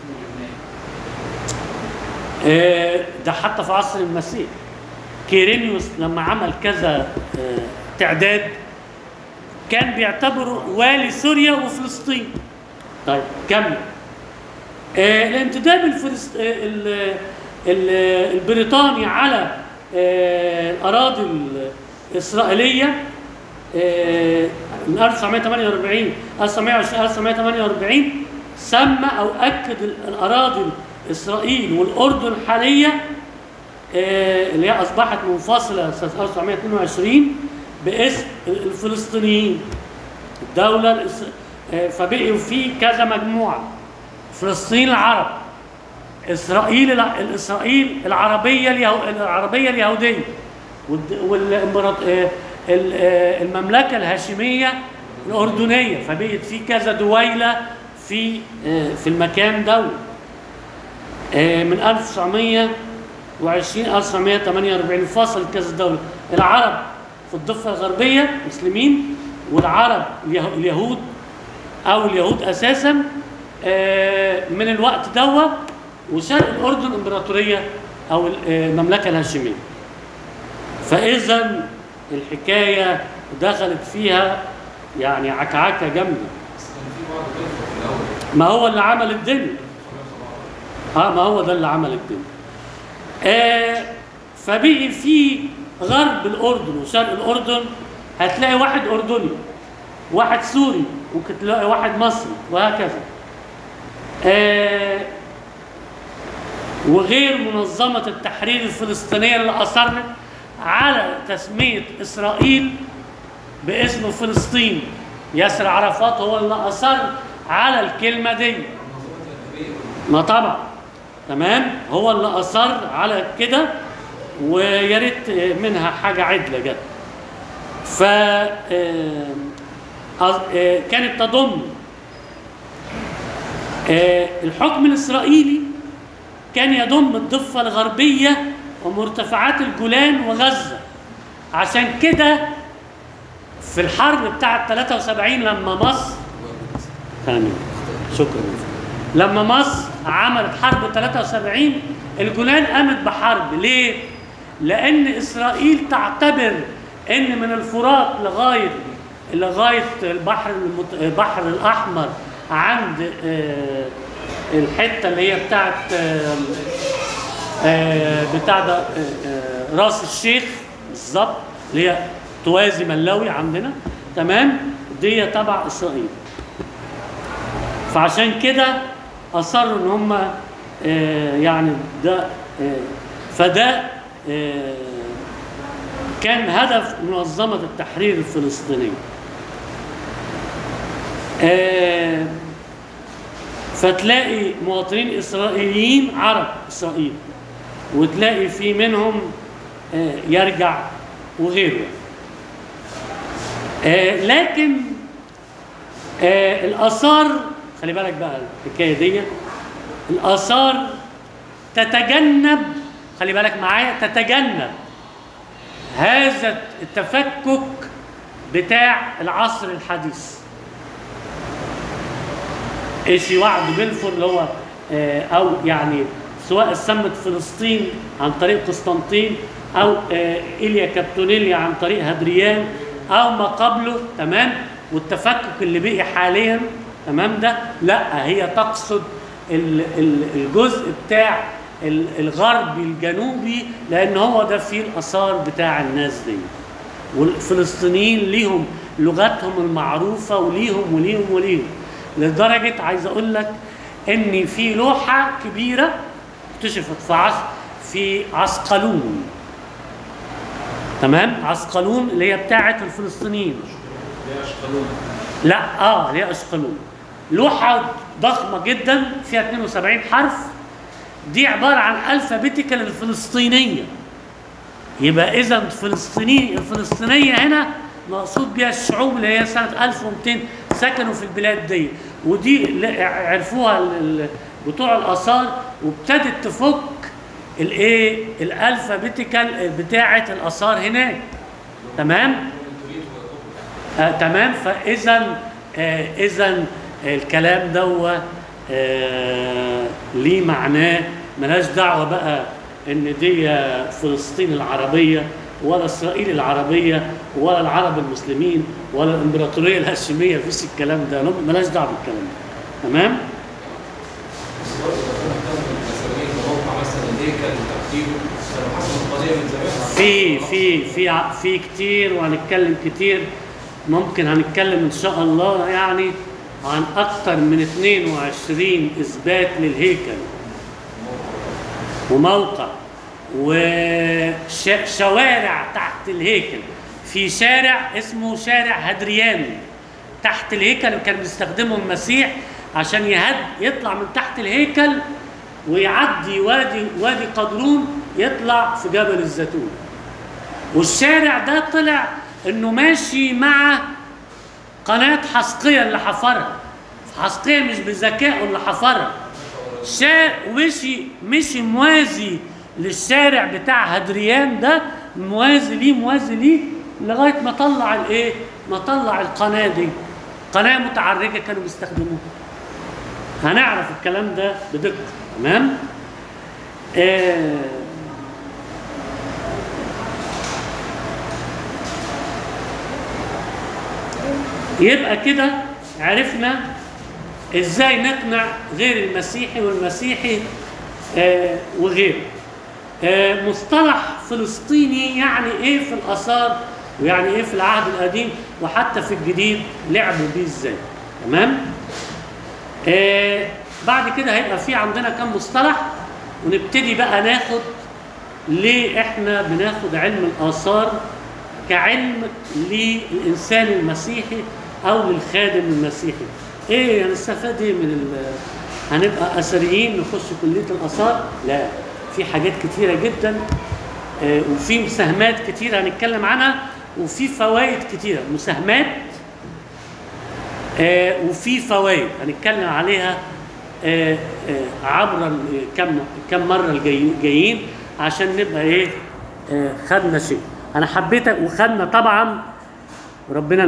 آه، ده حتى في عصر المسيح كيرينيوس لما عمل كذا آه، تعداد كان بيعتبره والي سوريا وفلسطين طيب كمل آه الانتداب الفلسط... آه ال... ال... البريطاني على آه الاراضي الاسرائيليه آه من 1948 1920 1948 سمى او اكد الاراضي اسرائيل والاردن الحاليه آه، اللي هي اصبحت منفصله سنه 1922 باسم الفلسطينيين الدوله الإس... آه، فبقوا في كذا مجموعه فلسطين العرب اسرائيل الع- الاسرائيل العربيه اليهو... العربيه اليهوديه والد- والإمبراط... آه، ال- آه، المملكه الهاشميه الاردنيه فبقت في كذا دويله في آه، في المكان ده آه، من 1900 1948 انفصلت كذا دولة العرب في الضفة الغربية مسلمين والعرب اليه- اليهود أو اليهود أساسا آه، من الوقت دوا وشرق الأردن إمبراطورية أو ال- آه، المملكة الهاشمية فإذا الحكاية دخلت فيها يعني عكعكة جامدة بس كان في بعض الفرق في الاول ما هو اللي عمل الدنيا اه ما هو ده اللي عمل الدنيا آه فبقي في غرب الاردن وشرق الاردن هتلاقي واحد اردني واحد سوري ممكن تلاقي واحد مصري وهكذا آه وغير منظمة التحرير الفلسطينية اللي أصرت على تسمية إسرائيل باسم فلسطين ياسر عرفات هو اللي أصر على الكلمة دي المنظمات الارهابيه ما طبعا تمام هو اللي اصر على كده ويا ريت منها حاجه عدله جت ف آه، أص- آه، كانت تضم آه، الحكم الاسرائيلي كان يضم الضفه الغربيه ومرتفعات الجولان وغزه عشان كده في الحرب بتاعه 73 لما مصر تمام شكرا لما مصر عملت حرب 73 الجولان قامت بحرب ليه؟ لأن إسرائيل تعتبر إن من الفرات لغاية لغاية البحر المت... البحر الأحمر عند آه، الحتة اللي هي بتاعت آه، آه، بتاع ده آه، آه، راس الشيخ بالظبط اللي هي توازي ملاوي عندنا تمام دي تبع إسرائيل فعشان كده اصروا ان هم آه، يعني ده آه، فده آه، كان هدف منظمة التحرير الفلسطينية آه، فتلاقي مواطنين إسرائيليين عرب إسرائيل وتلاقي في منهم آه، يرجع وغيره آه، لكن آه الآثار خلي بالك بقى الحكاية دي الآثار تتجنب خلي بالك معايا تتجنب هذا التفكك بتاع العصر الحديث ايش وعد بلفور اللي هو آه، او يعني سواء سمت فلسطين عن طريق قسطنطين او آه، ايليا كابتونيلي عن طريق هدريان او ما قبله تمام والتفكك اللي بقي حاليا تمام ده لا هي تقصد ال- ال- الجزء بتاع ال- الغربي الجنوبي لان هو ده فيه الاثار بتاع الناس دي والفلسطينيين ليهم لغتهم المعروفة وليهم وليهم وليهم لدرجة عايز أقول لك إن في لوحة كبيرة اكتشفت في عص في عسقلون تمام عسقلون اللي هي بتاعة الفلسطينيين ليه اشقلون لا اه هي اشقلون لوحه ضخمه جدا فيها 72 حرف دي عباره عن الفابيتيكال الفلسطينيه يبقى اذا الفلسطيني الفلسطينيه هنا مقصود بها الشعوب اللي هي سنه 1200 سكنوا في البلاد دي ودي ل- عرفوها ال- ال- بتوع الاثار وابتدت تفك الايه الالفابيتيكال بتاعه الاثار هناك تمام آه تمام فاذا آه اذا الكلام ده آه ليه معناه ملهاش دعوه بقى ان دي فلسطين العربيه ولا اسرائيل العربيه ولا العرب المسلمين ولا الامبراطوريه الهاشميه مفيش الكلام ده ملهاش دعوه بالكلام ده تمام بس برضه لو كنا بنتكلم مثلا موقع مثلا الهيكل وترتيبه كانوا حسب القضيه من زمان في في في ع- في كتير وهنتكلم كتير ممكن هنتكلم ان شاء الله يعني عن اكتر من 22 اثبات للهيكل وموقع وشوارع تحت الهيكل في شارع اسمه شارع هدريان تحت الهيكل وكان بيستخدمه المسيح عشان يهد يطلع من تحت الهيكل ويعدي وادي وادي قدرون يطلع في جبل الزيتون والشارع ده طلع انه ماشي مع قناة حسقية اللي حفرها حسقية مش بذكائه اللي حفرها شا ومشي مشي موازي للشارع بتاع هدريان ده موازي ليه موازي ليه لغايه ما طلع الايه؟ ما طلع القناه دي قناه متعرجه كانوا بيستخدموها هنعرف الكلام ده بدقه تمام؟ آه يبقى كده عرفنا ازاي نقنع غير المسيحي والمسيحي آه وغيره آه مصطلح فلسطيني يعني ايه في الاثار ويعني ايه في العهد القديم وحتى في الجديد لعبوا بيه ازاي تمام آه بعد كده هيبقى في عندنا كم مصطلح ونبتدي بقى ناخد ليه احنا بناخد علم الاثار كعلم للانسان المسيحي او للخادم المسيحي ايه هنستفاد ايه من ال هنبقى اثريين نخش كليه الاثار لا في حاجات كتيره جدا آه، وفي مساهمات كتيره هنتكلم عنها وفي فوائد كتيره مساهمات آه، وفي فوائد هنتكلم عليها آه، آه، عبر ال- كم كم مره الجاي- جايين عشان نبقى ايه آه، خدنا شيء انا حبيت وخدنا طبعا ربنا